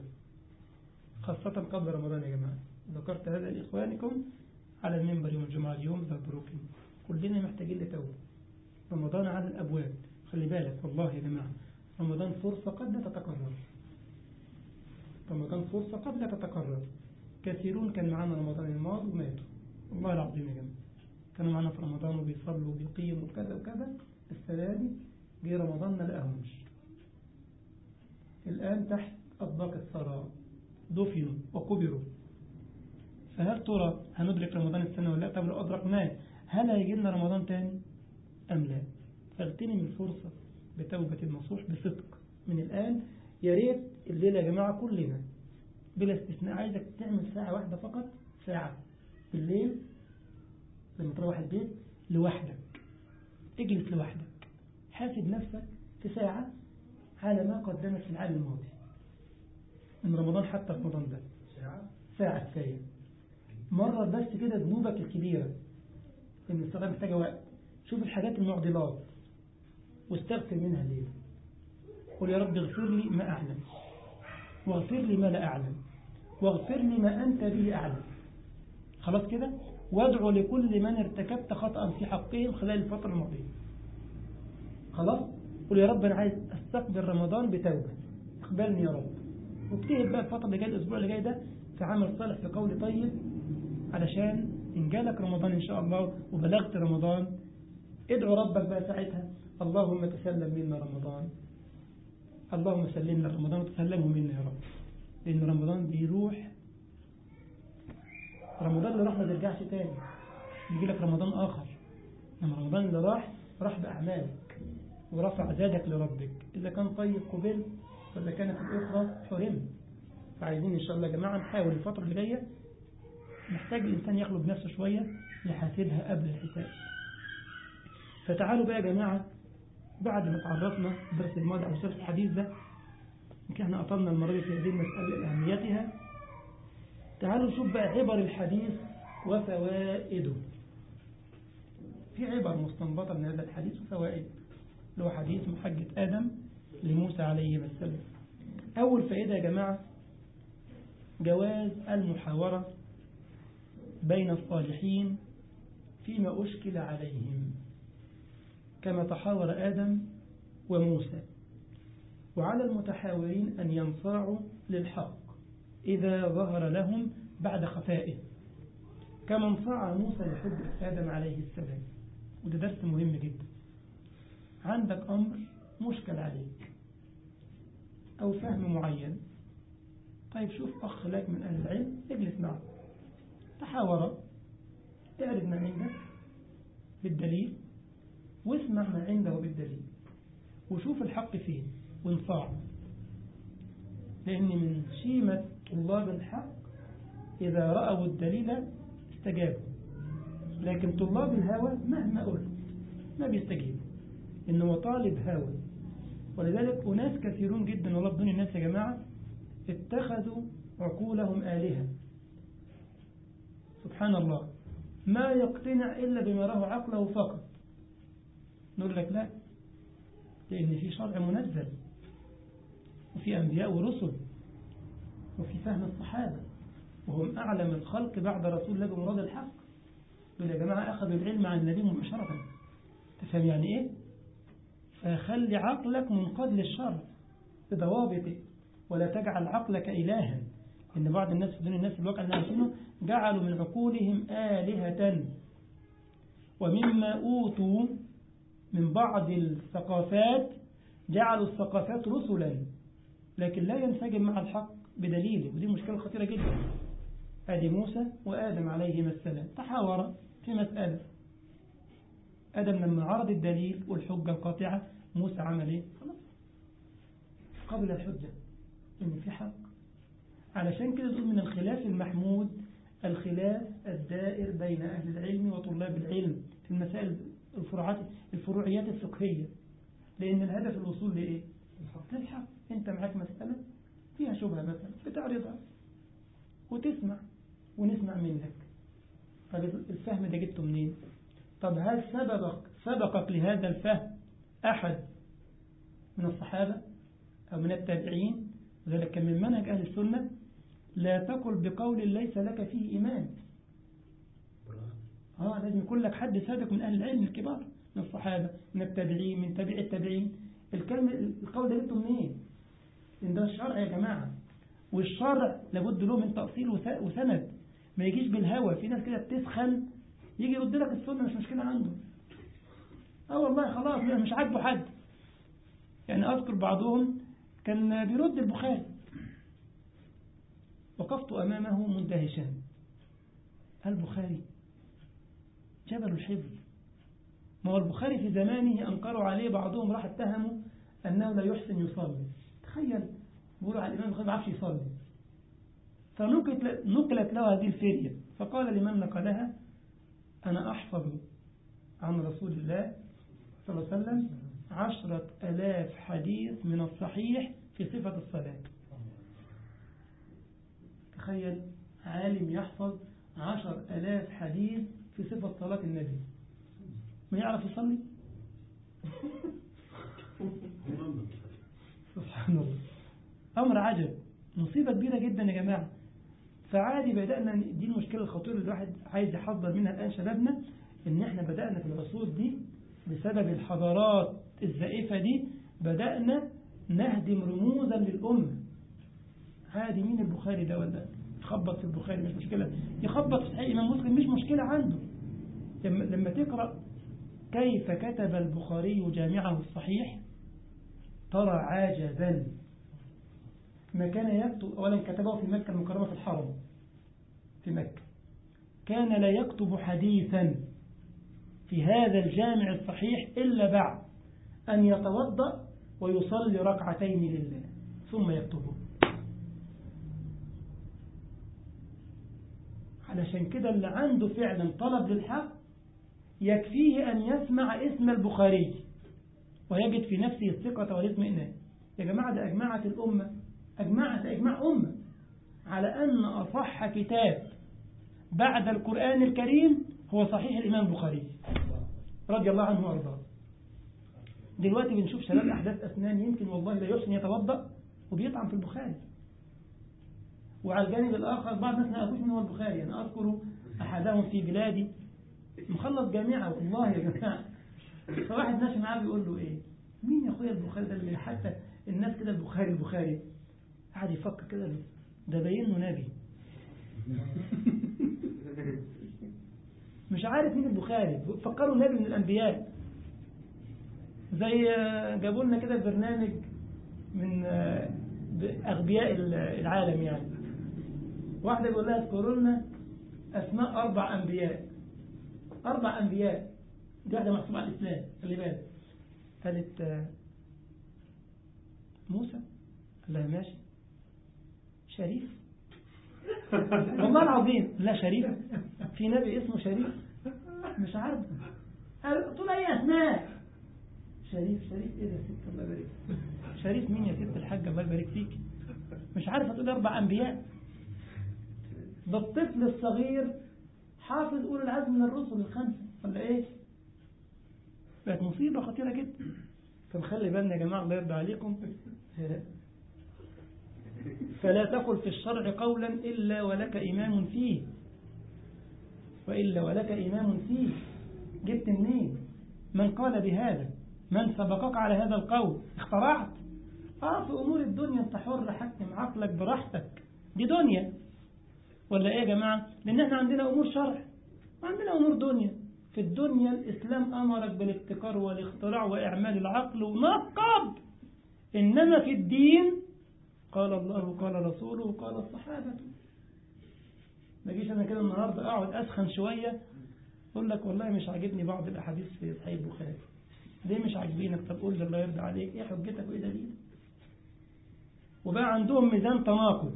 خاصة قبل رمضان يا جماعة ذكرت هذا لإخوانكم على المنبر يوم الجمعة اليوم ذا بروكين كلنا محتاجين لتوبة رمضان على الأبواب خلي بالك والله يا جماعة رمضان فرصة قد لا تتكرر رمضان فرصة قد لا تتكرر كثيرون كان معانا رمضان الماضي وماتوا والله العظيم يا جماعة كانوا معانا في رمضان وبيصلوا وبيقيموا وكذا وكذا السنة دي جه رمضان ما لقاهمش الآن تحت أطباق الثراء دفنوا وكبروا فهل ترى هندرك رمضان السنة ولا لا طب لو أدركناه هل هيجي لنا رمضان تاني أم لا فاغتنم الفرصة بتوبة النصوح بصدق من الآن يا ريت الليلة يا جماعة كلنا بلا استثناء عايزك تعمل ساعة واحدة فقط ساعة بالليل لما تروح البيت لوحدك اجلس لوحدك حاسب نفسك في ساعة على ما قدمت في العام الماضي من رمضان حتى رمضان ده ساعة ساعة كفاية مرة بس كده ذنوبك الكبيرة إن الصلاة محتاجة وقت شوف الحاجات المعضلات واستغفر منها الليل قل يا رب اغفر لي ما أعلم واغفر لي ما لا أعلم واغفر لي ما أنت به أعلم خلاص كده وادعو لكل من ارتكبت خطأ في حقهم خلال الفترة الماضية خلاص قل يا رب أنا عايز أستقبل رمضان بتوبة اقبلني يا رب واجتهد بقى الفترة اللي جاية الأسبوع اللي جاي ده في عمل صالح في قول طيب علشان إن جالك رمضان إن شاء الله وبلغت رمضان ادعو ربك بقى ساعتها اللهم تسلم منا رمضان اللهم سلمنا رمضان وتسلمه منا يا رب لأن رمضان بيروح رمضان اللي راح ما بيرجعش تاني يجي لك رمضان آخر لما رمضان اللي راح راح بأعمالك ورفع زادك لربك إذا كان طيب قبل وإذا كانت الأخرى حرمت فعايزين إن شاء الله يا جماعة نحاول الفترة اللي جاية محتاج الإنسان يخلق نفسه شوية يحاسبها قبل الحساب فتعالوا بقى يا جماعة بعد ما تعرفنا الدرس الماضي على شرح الحديث ده يمكن احنا أطلنا المرة دي في هذه المسألة لأهميتها تعالوا نشوف بقى عبر الحديث وفوائده في عبر مستنبطة من هذا الحديث وفوائد اللي هو حديث محجة آدم لموسى عليه السلام أول فائدة يا جماعة جواز المحاورة بين الصالحين فيما أشكل عليهم كما تحاور آدم وموسى وعلى المتحاورين أن ينصاعوا للحق إذا ظهر لهم بعد خفائه كما انصاع موسى لحجة آدم عليه السلام وده درس مهم جدا عندك أمر مشكل عليك أو فهم معين طيب شوف أخ لك من أهل العلم اجلس معه تحاور اعرف ما عندك بالدليل واسمع ما عنده بالدليل وشوف الحق فين وانصاع لأن من شيمة طلاب الحق إذا رأوا الدليل استجابوا لكن طلاب الهوى مهما قلت ما بيستجيبوا إنه طالب هوى ولذلك أناس كثيرون جدا والله بدون الناس يا جماعة اتخذوا عقولهم آلهة سبحان الله ما يقتنع إلا بما يراه عقله فقط نقول لك لا لأن في شرع منزل وفي أنبياء ورسل وفي فهم الصحابة وهم أعلم الخلق بعد رسول الله بمراد الحق دول يا جماعة أخذوا العلم عن النبي مباشرة تفهم يعني إيه فخلي عقلك منقاد للشر بضوابطه ولا تجعل عقلك إلها إن بعض الناس في دون الناس في الواقع اللي عايشينه جعلوا من عقولهم آلهة ومما أوتوا من بعض الثقافات جعلوا الثقافات رسلا لكن لا ينسجم مع الحق بدليله ودي مشكلة خطيرة جدا أدي موسى وآدم عليهما السلام تحاورا في مسألة آدم لما عرض الدليل والحجة القاطعة موسى عمل إيه؟ خلاص قبل الحجة إن في حق علشان كده تقول من الخلاف المحمود الخلاف الدائر بين أهل العلم وطلاب العلم في المسائل الفروعات الفروعيات الفقهية لأن الهدف الوصول لإيه؟ للحق أنت معاك مسألة فيها شبهة مثلا بتعرضها وتسمع ونسمع منك طب الفهم ده جبته منين طب هل سبقك سبقك لهذا الفهم أحد من الصحابة أو من التابعين ذلك كان من منهج أهل السنة لا تقل بقول ليس لك فيه إيمان آه لازم يكون لك حد سابق من أهل العلم الكبار من الصحابة من التابعين من تابع التابعين الكلمة القول ده جبته منين؟ إن ده الشرع يا جماعة والشرع لابد له من تأصيل وس- وسند ما يجيش بالهوى في ناس كده بتسخن يجي يرد لك السنة مش مشكلة عنده اه والله خلاص مش عاجبه حد يعني أذكر بعضهم كان بيرد البخاري وقفت أمامه مندهشا البخاري جبل الحفظ ما هو البخاري في زمانه أنكروا عليه بعضهم راح اتهموا أنه لا يحسن يصلي تخيل بيقولوا على الإمام البخاري ما عرفش يصلي فنقلت نقلت له هذه الفرية فقال لمن نقلها أنا أحفظ عن رسول الله صلى الله عليه وسلم عشرة ألاف حديث من الصحيح في صفة الصلاة تخيل عالم يحفظ عشر ألاف حديث في صفة صلاة النبي ما يعرف يصلي سبحان الله أمر عجب مصيبة كبيرة جدا يا جماعة فعادي بدأنا دي المشكلة الخطيرة اللي الواحد عايز يحضر منها الآن شبابنا إن إحنا بدأنا في العصور دي بسبب الحضارات الزائفة دي بدأنا نهدم رموزا للأمة عادي مين البخاري ده ولا يخبط في البخاري مش مشكلة يخبط في صحيح إمام مسلم مش مشكلة عنده لما, لما تقرأ كيف كتب البخاري جامعه الصحيح ترى عجبا ما كان يكتب أولا كتبه في مكة المكرمة في الحرم في مكة كان لا يكتب حديثا في هذا الجامع الصحيح إلا بعد أن يتوضأ ويصلي ركعتين لله ثم يكتبه علشان كده اللي عنده فعلا طلب للحق يكفيه أن يسمع اسم البخاري ويجد في نفسه الثقة والاطمئنان يا جماعة ده أجمعت الأمة أجمعت ده إجماع أمة على أن أصح كتاب بعد القرآن الكريم هو صحيح الإمام البخاري رضي الله عنه وارضاه دلوقتي بنشوف شباب أحداث أسنان يمكن والله لا يحسن يتوضأ وبيطعن في البخاري وعلى الجانب الآخر بعض الناس ما يعرفوش من هو البخاري أنا أذكر أحدهم في بلادي مخلص جامعة والله يا جماعة فواحد ماشي معاه بيقول له إيه مين يا أخويا البخاري ده اللي حتى الناس كده البخاري البخاري قاعد يفكر كده ده باين له نبي مش عارف مين البخاري فكروا نبي من الأنبياء زي جابوا لنا كده برنامج من أغبياء العالم يعني واحدة يقول لها اذكروا لنا أسماء أربع أنبياء أربع أنبياء دي واحدة محسوبة على الإسلام خلي بالك قالت موسى قال لها ماشي شريف والله العظيم لا شريف في نبي اسمه شريف مش عارف قلت له اي اسماء شريف شريف ايه ده يا ست الله يبارك شريف مين يا ست الحاجه الله يبارك فيك مش عارفه تقول اربع انبياء ده الطفل الصغير حافظ اولي العزم من الرسل الخمسه ولا ايه بقت مصيبه خطيره جدا فنخلي بالنا يا جماعه الله يرضى عليكم فلا تقل في الشرع قولا إلا ولك إمام فيه وإلا ولك إمام فيه جبت منين من قال بهذا من سبقك على هذا القول اخترعت آه في أمور الدنيا أنت حر حكم عقلك براحتك دي دنيا ولا إيه يا جماعة لأن احنا عندنا أمور شرع وعندنا أمور دنيا في الدنيا الإسلام أمرك بالابتكار والاختراع وإعمال العقل ونقب إنما في الدين قال الله قال رسوله قال الصحابة ما جيش أنا كده النهاردة أقعد أسخن شوية أقول لك والله مش عاجبني بعض الأحاديث في صحيح البخاري ليه مش عاجبينك طب قول لي الله يرضى عليك إيه حجتك وإيه دليل وبقى عندهم ميزان تناقض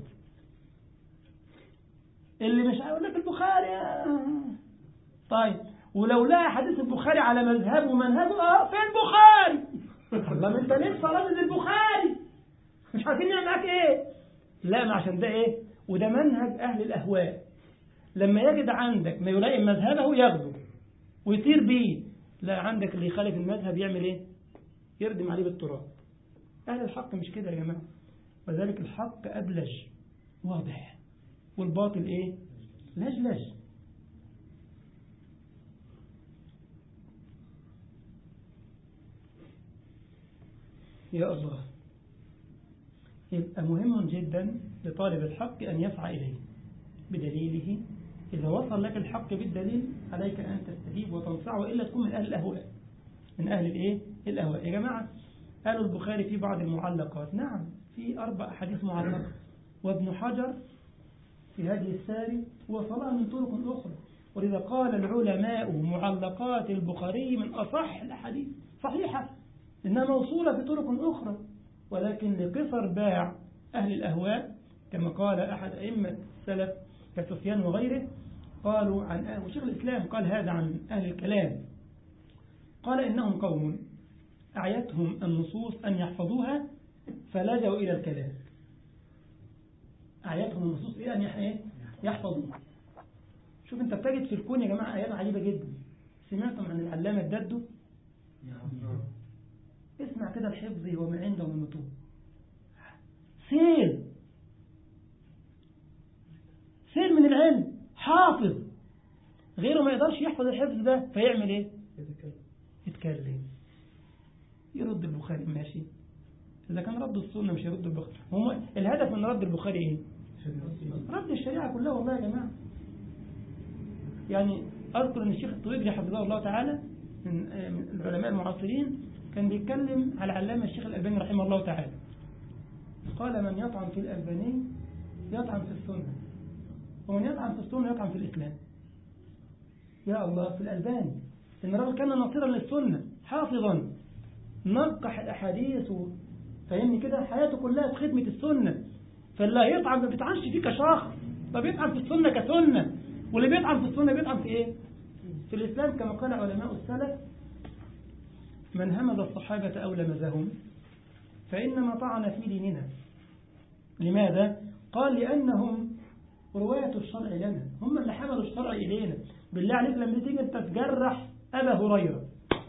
اللي مش هيقول لك البخاري طيب ولو لقى حديث البخاري على مذهبه ومنهجه اه في البخاري الله ما انت لسه رامز البخاري مش عارفين نعمل معاك ايه لا ما عشان ده ايه وده منهج اهل الاهواء لما يجد عندك ما يلائم مذهبه ياخده ويطير بيه لا عندك اللي يخالف المذهب يعمل ايه يردم عليه بالتراب اهل الحق مش كده يا جماعه وذلك الحق ابلج واضح والباطل ايه لجلج يا الله يبقى مهم جدا لطالب الحق أن يسعى إليه بدليله إذا وصل لك الحق بالدليل عليك أن تستجيب وتنصعه وإلا تكون من أهل الأهواء من أهل الإيه؟ الأهواء يا جماعة قالوا البخاري في بعض المعلقات نعم في أربع أحاديث معلقة وابن حجر في هذه الساري وصلها من طرق أخرى ولذا قال العلماء معلقات البخاري من أصح الأحاديث صحيحة إنها موصولة في طرق أخرى ولكن لقصر باع أهل الأهواء كما قال أحد أئمة السلف كسفيان وغيره قالوا عن أهل وشيخ الإسلام قال هذا عن أهل الكلام قال إنهم قوم أعيتهم النصوص أن يحفظوها فلجأوا إلى الكلام أعيتهم النصوص إلى أن يحفظوها شوف أنت بتجد في الكون يا جماعة آيات عجيبة جدا سمعتم عن العلامة الددو اسمع كده الحفظ وما عنده من متون سيل سيل من العلم حافظ غيره ما يقدرش يحفظ الحفظ ده فيعمل ايه يتكلم يرد البخاري ماشي إذا كان رد السنة مش يرد البخاري هم الهدف من رد البخاري ايه رد الشريعة كلها والله يا جماعة يعني أذكر أن الشيخ الطويجري حفظه الله تعالى من العلماء المعاصرين كان بيتكلم على علامة الشيخ الألباني رحمه الله تعالى قال من يطعن في الألباني يطعن في السنة ومن يطعن في السنة يطعن في الإسلام يا الله في الألباني إن الرجل كان ناصرا للسنة حافظا نقح الأحاديث فهمني كده حياته كلها في خدمة السنة فاللي هيطعن ما بيطعنش فيه كشخص ده بيطعن في السنة كسنة واللي بيطعن في السنة بيطعن في إيه؟ في الإسلام كما قال علماء السلف من همز الصحابة أو لمزهم فإنما طعن في ديننا لماذا؟ قال لأنهم رواية الشرع لنا هم اللي حملوا الشرع إلينا بالله عليك لما تيجي أنت تجرح أبا هريرة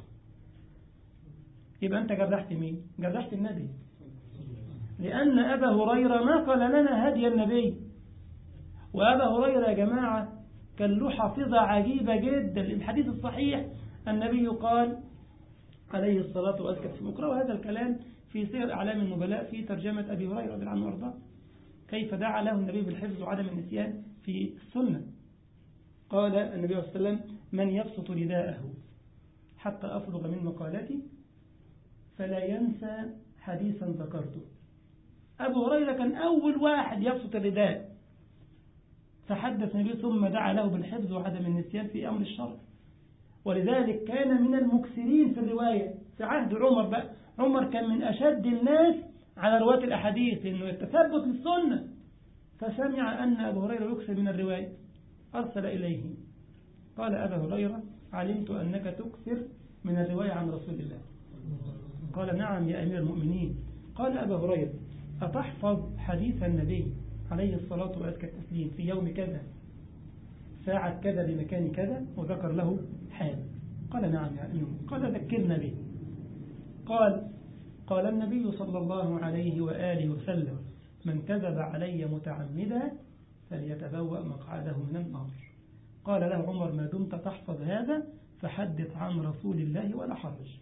يبقى أنت جرحت مين؟ جرحت النبي لأن أبا هريرة نقل لنا هدي النبي وأبا هريرة يا جماعة كان له حافظة عجيبة جدا الحديث الصحيح النبي قال عليه الصلاة والسلام اقرأوا هذا الكلام في سير أعلام النبلاء في ترجمة أبي هريرة رضي الله عنه وارضاه كيف دعا له النبي بالحفظ وعدم النسيان في السنة قال النبي صلى الله عليه وسلم من يبسط رداءه حتى أفرغ من مقالتي فلا ينسى حديثا ذكرته أبو هريرة كان أول واحد يبسط الرداء فحدث النبي ثم دعا له بالحفظ وعدم النسيان في أمر الشرع ولذلك كان من المكسرين في الرواية في عهد عمر بقى عمر كان من أشد الناس على رواة الأحاديث لأنه التثبت للسنة فسمع أن أبو هريرة يكسر من الرواية أرسل إليه قال أبا هريرة علمت أنك تكثر من الرواية عن رسول الله قال نعم يا أمير المؤمنين قال أبا هريرة أتحفظ حديث النبي عليه الصلاة والتسليم في يوم كذا ساعة كذا بمكان كذا وذكر له حال قال نعم يا أمير قال ذكرنا به قال قال النبي صلى الله عليه وآله وسلم من كذب علي متعمدا فليتبوأ مقعده من النار قال له عمر ما دمت تحفظ هذا فحدث عن رسول الله ولا حرج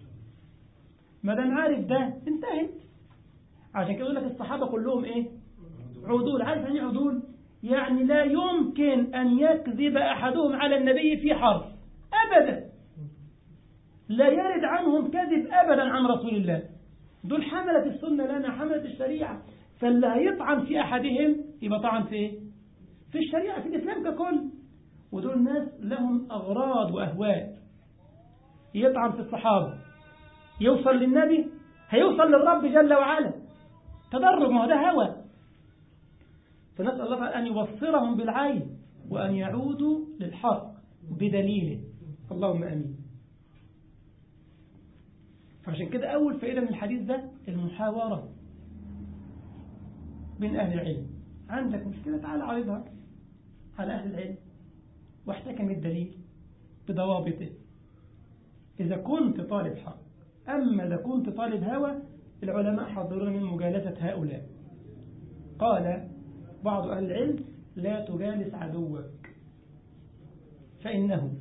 ما دام عارف ده انتهت عشان كده يقول لك الصحابة كلهم ايه عدول عارف يعني عدول يعني لا يمكن أن يكذب أحدهم على النبي في حرف أبدا لا يرد عنهم كذب أبدا عن رسول الله دول حملة السنة لنا حملة الشريعة فاللي هيطعن في أحدهم يبقى طعن في إيه؟ في الشريعة في الإسلام ككل ودول ناس لهم أغراض وأهواء يطعن في الصحابة يوصل للنبي هيوصل للرب جل وعلا تدرج ما هو ده هوى فنسأل الله أن يبصرهم بالعين وأن يعودوا للحق بدليله اللهم أمين فعشان كده أول فائدة من الحديث ده المحاورة بين أهل العلم عندك مشكلة تعال عرضها على أهل العلم واحتكم الدليل بضوابطه إذا كنت طالب حق أما إذا كنت طالب هوى العلماء حضرون من مجالسة هؤلاء قال بعض أهل العلم لا تجالس عدوك فإنه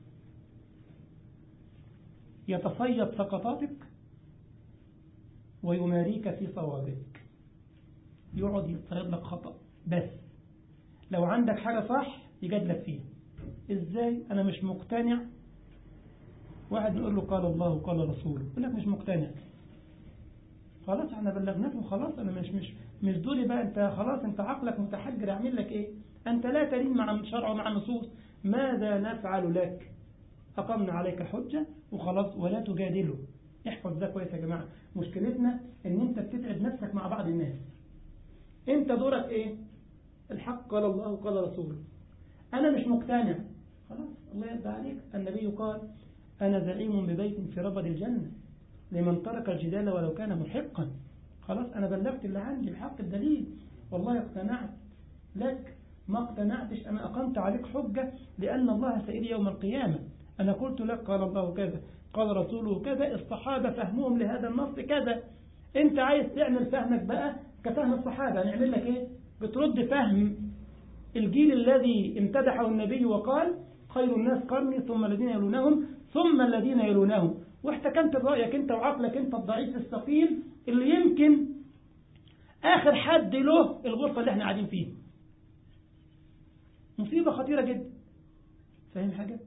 يتصيد سقطاتك ويماريك في صوابك يقعد يفترض لك خطأ بس لو عندك حاجة صح يجادلك فيها ازاي انا مش مقتنع واحد يقول له قال الله وقال رسوله يقول لك مش مقتنع خلاص احنا بلغناك وخلاص انا مش مش مش دوري بقى انت خلاص انت عقلك متحجر اعمل لك ايه انت لا تلين مع الشرع ومع النصوص ماذا نفعل لك اقمنا عليك حجة وخلاص ولا تجادله احفظ ده كويس يا جماعة مشكلتنا ان انت بتتعب نفسك مع بعض الناس انت دورك ايه الحق قال الله وقال رسوله انا مش مقتنع خلاص الله يرضى عليك النبي قال انا زعيم ببيت في ربد الجنة لمن ترك الجدال ولو كان محقا خلاص أنا بلغت اللي عندي بحق الدليل والله اقتنعت لك ما اقتنعتش أنا أقمت عليك حجة لأن الله سئل يوم القيامة أنا قلت لك قال الله كذا قال رسوله كذا الصحابة فهمهم لهذا النص كذا أنت عايز تعمل فهمك بقى كفهم الصحابة نعمل لك إيه بترد فهم الجيل الذي امتدحه النبي وقال خير الناس قرني ثم الذين يلونهم ثم الذين يلونهم واحتكمت برأيك انت وعقلك انت الضعيف الثقيل اللي يمكن اخر حد له الغرفة اللي احنا قاعدين فيها مصيبة خطيرة جدا فاهم حاجة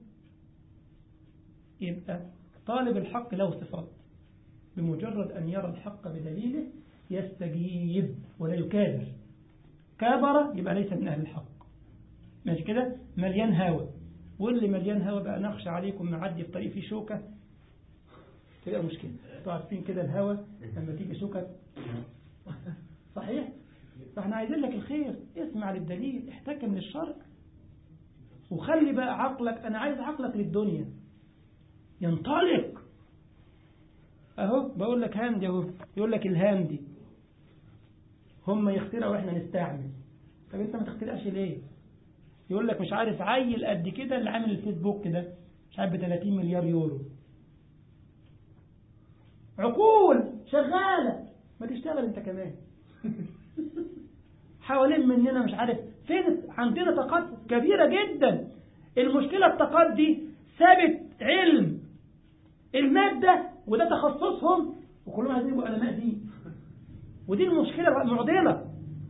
يبقى طالب الحق له صفات بمجرد أن يرى الحق بدليله يستجيب ولا يكابر كابر يبقى ليس من أهل الحق ماشي كده مليان هوى واللي مليان هوى بقى نخشى عليكم معدي في طريق فيه شوكة تبقى مشكلة انتوا عارفين كده الهوى لما تيجي شوكة صحيح فاحنا عايزين لك الخير اسمع للدليل احتكم للشرع وخلي بقى عقلك انا عايز عقلك للدنيا ينطلق اهو بقول لك هاندي اهو يقول لك الهاندي هم يخترعوا واحنا نستعمل طب انت ما تخترعش ليه يقول لك مش عارف عيل قد كده اللي عامل الفيسبوك ده مش عارف ب 30 مليار يورو عقول شغالة ما تشتغل انت كمان حوالين مننا مش عارف فين عندنا طاقات كبيرة جدا المشكلة الطاقات دي ثابت علم المادة وده تخصصهم وكلهم عايزين يبقوا علماء دين ودي المشكلة المعضلة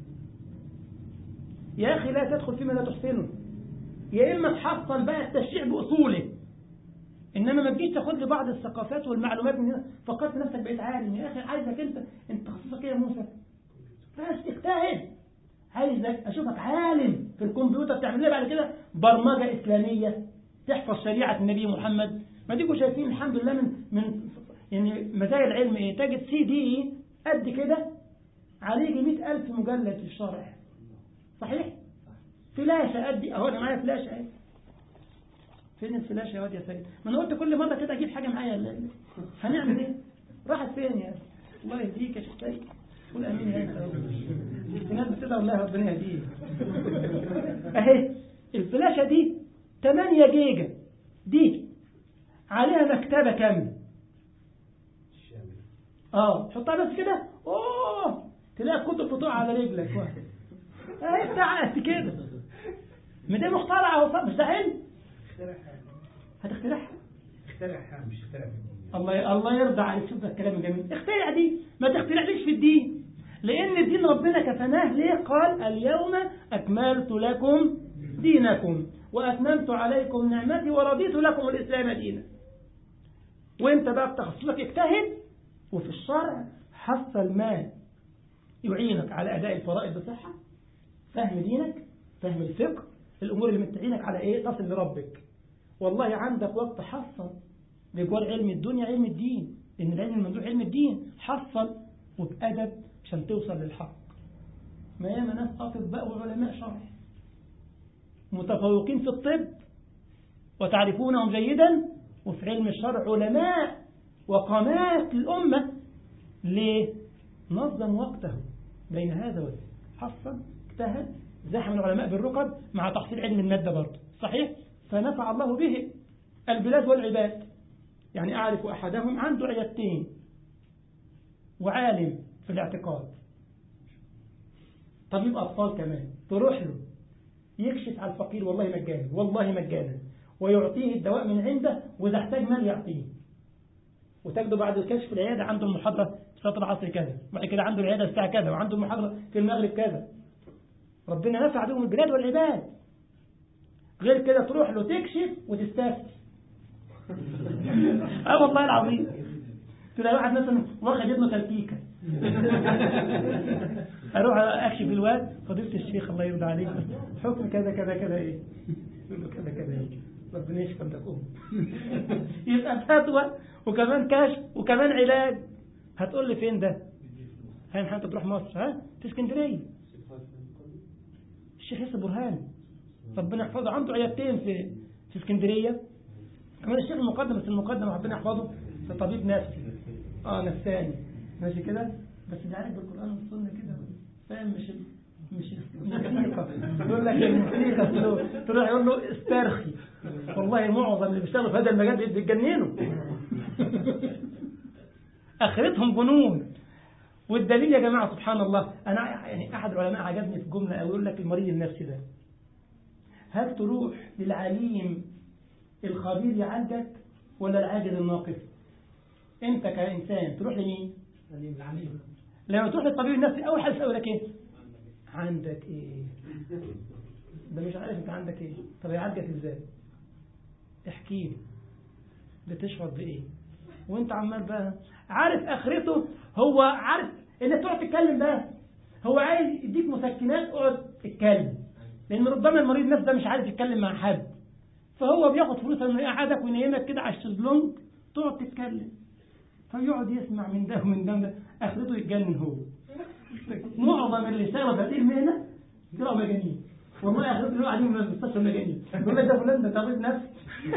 يا أخي لا تدخل فيما لا تحسنه يا إما تحصل بقى التشريع بأصوله إنما ما تجيش تاخد لي بعض الثقافات والمعلومات من هنا فكرت نفسك بقيت عالم يا أخي عايزك أنت أنت تخصصك إيه يا موسى بس اجتهد عايزك أشوفك عالم في الكمبيوتر تعمل لي بعد كده برمجة إسلامية تحفظ شريعة النبي محمد ما تيجوا شايفين الحمد لله من من يعني مزايا العلم إيه تجد سي دي قد كده عليه 100000 مجلد في الشرع صحيح فلاشة قد اهو انا معايا فلاشة اهي فين الفلاشة يا واد يا سيد ما انا قلت كل مرة كده اجيب حاجة معايا هنعمل ايه راحت فين يا الله يهديك يا شيخ سيد قول امين يا انت في ناس بتدعي والله ربنا يهديك اهي الفلاشة دي 8 جيجا دي عليها مكتبة كاملة اه تحطها بس كده اوه تلاقي كتب بتقع على رجلك واحد اهي بتاع قد كده ما دي مخترعة اهو مش ده علم هتخترعها اخترعها مش اخترع الله الله يرضى عليك شوف ده الكلام الجميل اخترع دي ما تخترعليش في الدين لان الدين ربنا كفناه ليه قال اليوم اكملت لكم دينكم واتممت عليكم نعمتي ورضيت لكم الاسلام دينا وانت بقى بتخصصك اجتهد وفي الشرع حصل ما يعينك على اداء الفرائض بصحه فهم دينك فهم الفقه الأمور اللي متعينك على إيه تصل لربك والله عندك وقت حصل بجوار علم الدنيا علم الدين لأن العلم الممدوح علم الدين حصل وبأدب عشان توصل للحق ما ياما ناس أطباء وعلماء شرع متفوقين في الطب وتعرفونهم جيدا وفي علم الشرع علماء وقامات الأمة ليه؟ نظم وقته بين هذا وذاك حصل اجتهد زحم العلماء بالرقب مع تحصيل علم المادة برضه صحيح فنفع الله به البلاد والعباد يعني أعرف أحدهم عنده عيادتين وعالم في الاعتقاد طبيب أطفال كمان تروح له يكشف على الفقير والله مجانا والله مجانا ويعطيه الدواء من عنده وإذا احتاج مال يعطيه وتجده بعد الكشف العيادة عنده محاضرة صلاة العصر كذا وبعد كده عنده العيادة الساعة كذا وعنده المحاضرة في المغرب كذا ربنا نفع بهم البلاد والعباد غير كده تروح له تكشف وتستفتي اه والله العظيم تلاقي واحد مثلا واخد ابنه تلكيكه اروح اكشف الواد فضيله الشيخ الله يرضى عليك حكم كذا كذا كذا ايه يقول له كذا كذا ايه ربنا يشفى عندكم يبقى فتوى وكمان كشف وكمان علاج هتقول لي فين ده هاي محمد تروح مصر ها في اسكندريه الشيخ ياسر برهان ربنا يحفظه عنده عيادتين في في اسكندريه كمان الشيخ المقدم بس المقدم ربنا يحفظه في طبيب نفسي اه نفساني ماشي كده بس بيعالج بالقران والسنه كده فاهم مش ال... مش الموسيقى يقول لك الموسيقى تقول- تروح يقول له استرخي والله معظم اللي بيشتغلوا في هذا المجال بيتجننوا اخرتهم جنون والدليل يا جماعه سبحان الله انا يعني احد العلماء عجبني في جمله أوي يقول لك المريض النفسي ده هل تروح للعليم الخبير يعالجك ولا العاجز الناقص انت كانسان تروح لمين لما تروح للطبيب النفسي اول حاجه يسالك ايه عندك ايه ده مش عارف انت عندك ايه طب يعالجك ازاي احكي لي بتشعر بايه وانت عمال بقى عارف اخرته هو عارف انك تقعد تتكلم بس هو عايز يديك مسكنات اقعد اتكلم لان ربما المريض نفسه ده مش عارف يتكلم مع حد فهو بياخد فلوس انه يقعدك وينيمك كده على الشезлونج تقعد تتكلم فيقعد يسمع من ده ومن ده ومن ده اخرته يتجنن هو معظم اللي اشتغلوا في هذه المهنه طلعوا مجانين والله اخرته اللي قاعدين في المستشفى مجانين يقول لك ده فلان ده طبيب نفسي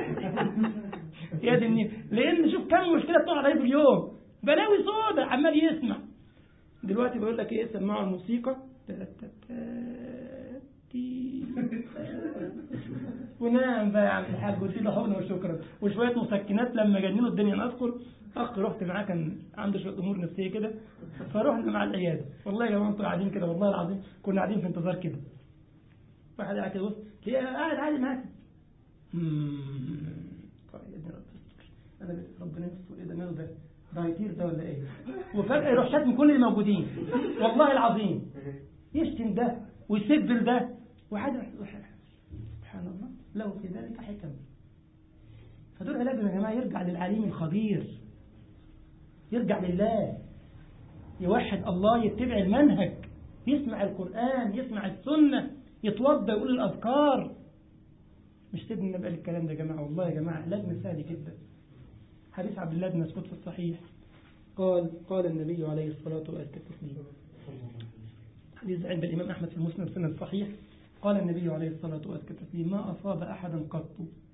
يا دي النيل لان شوف كم مشكله بتقع عليه في اليوم بلاوي سودا عمال يسمع دلوقتي بيقول لك ايه سمعوا الموسيقى ونام بقى يا عم الحاج قلت له حقن وشكرا وشويه مسكنات لما جننوا الدنيا نذكر اخ رحت معاه كان عنده شويه امور نفسيه كده فرحنا مع العياده والله يا جماعه انتوا قاعدين كده والله العظيم كنا قاعدين في انتظار كده واحد قاعد كده بص تلاقيه قاعد عادي معاك انا بس ربنا يستر ايه ده ماله ده ده هيطير ده ولا ايه وفجاه يروح شاتم كل اللي موجودين والله العظيم يشتم ده ويسب ده وحاجه سبحان الله له في ذلك حكم فدول لازم يا جماعه يرجع للعليم الخبير يرجع لله يوحد الله يتبع المنهج يسمع القرآن يسمع السنة يتوضى يقول الأذكار مش سيدنا النبي قال الكلام ده يا جماعة والله يا جماعة لازم سهل جدا حديث عبد الله بن مسعود في الصحيح قال قال النبي عليه الصلاة والسلام حديث عند الإمام أحمد في المسند سنة الصحيح قال النبي عليه الصلاة والسلام ما أصاب أحدا قط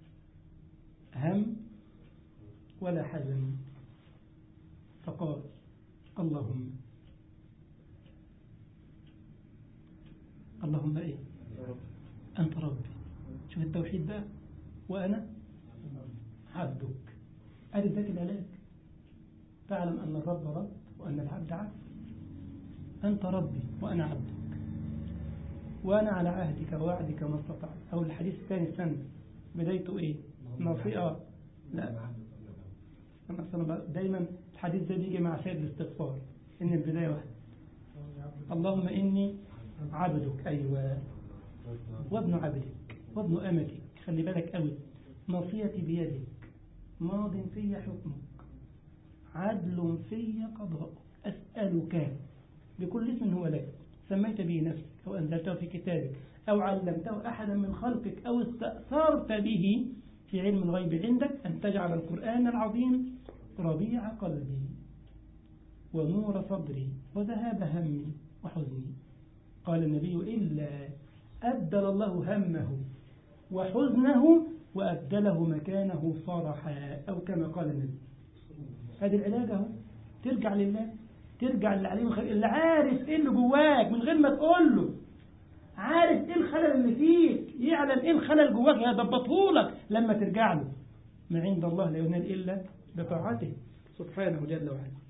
هم ولا حزن فقال اللهم اللهم إيه أنت ربي شوف التوحيد بقى وأنا عبدك أدي ذاك العلاج تعلم أن الرب رب وأن العبد عبد أنت ربي وأنا عبدك وأنا على عهدك ووعدك ما استطعت أو الحديث الثاني سنة بدايته إيه نصيئة لا أنا دايما الحديث ده بيجي مع سيد الاستغفار إن البداية واحدة اللهم إني عبدك أيوة وابن عبدك وابن أمتك خلي بالك قوي نصيتي بيدك ماض في حكمك عدل في قضاء أسألك بكل اسم هو لك سميت به نفسك أو أنزلته في كتابك أو علمته أحدا من خلقك أو استأثرت به في علم الغيب عندك أن تجعل القرآن العظيم ربيع قلبي ونور صدري وذهاب همي وحزني قال النبي إلا أبدل الله همه وحزنه وأبدله مكانه فرحا أو كما قال النبي هذا العلاج اهو ترجع لله ترجع للعليم الخبير اللي عارف ايه اللي جواك من غير ما تقول له عارف ايه الخلل اللي فيك يعلم ايه الخلل جواك هيضبطه لك لما ترجع له ما عند الله لا ينال الا بطاعته سبحانه جل وعلا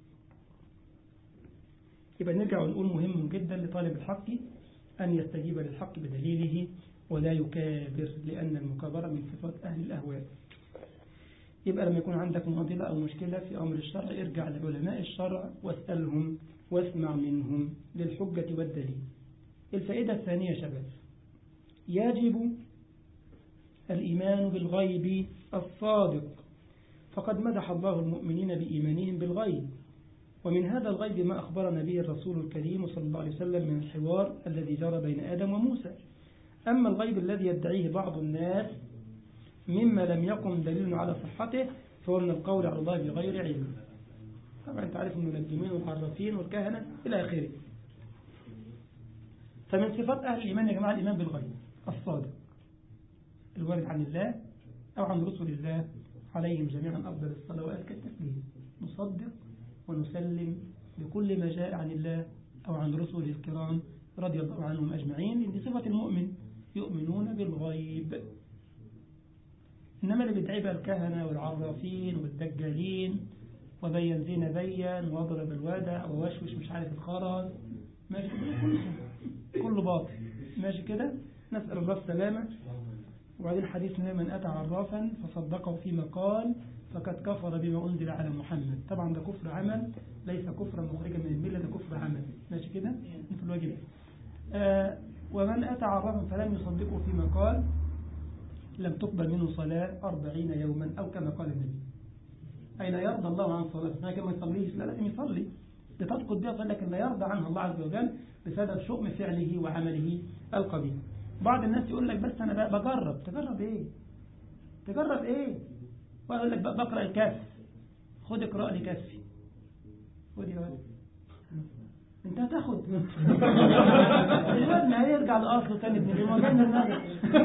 يبقى نرجع ونقول مهم جدا لطالب الحق أن يستجيب للحق بدليله ولا يكابر لأن المكابرة من صفات أهل الأهواء يبقى لما يكون عندك معضلة أو مشكلة في أمر الشرع ارجع لعلماء الشرع واسألهم واسمع منهم للحجة والدليل الفائدة الثانية يا شباب يجب الإيمان بالغيب الصادق فقد مدح الله المؤمنين بإيمانهم بالغيب ومن هذا الغيب ما أخبرنا به الرسول الكريم صلى الله عليه وسلم من الحوار الذي جرى بين آدم وموسى أما الغيب الذي يدعيه بعض الناس مما لم يقم دليل على صحته فهو من القول على الله بغير علم طبعا انت عارف المنجمين والعرافين والكهنة إلى آخره فمن صفات أهل الإيمان يا جماعة الإيمان بالغيب الصادق الوارد عن الله أو عن رسل الله عليهم جميعا أفضل الصلاة وأزكى التسليم نصدق ونسلم بكل ما جاء عن الله أو عن رسله الكرام رضي الله عنهم أجمعين لأن صفة المؤمن يؤمنون بالغيب إنما اللي بيدعي الكهنة والعرافين والدجالين وبين زين بين واضرب الوادع ووشوش مش عارف الخرز ماشي كله كله باطل ماشي كده نسأل الله السلامة وبعدين حديث من أتى عرافا فصدقه فيما قال فقد كفر بما أنزل على محمد طبعا ده كفر عمل ليس كفرا مخرجا من الملة ده كفر عمل ماشي كده في الواجب آه ومن أتى عرافا فلم يصدقه فيما قال لم تقبل منه صلاة أربعين يوما أو كما قال النبي أي لا يرضى الله عن صلاته ما كما يصليش لا لازم يصلي لتسقط بها لكن لا يرضى عنها الله عز وجل بسبب شؤم فعله وعمله القبيح بعض الناس يقول لك بس أنا بجرب تجرب إيه تجرب إيه ويقول لك بقرأ الكاف خد اقرأ لي كافي خد يا ولد انت هتاخد الواد ما هيرجع لاصله تاني ابن اليوم وجدنا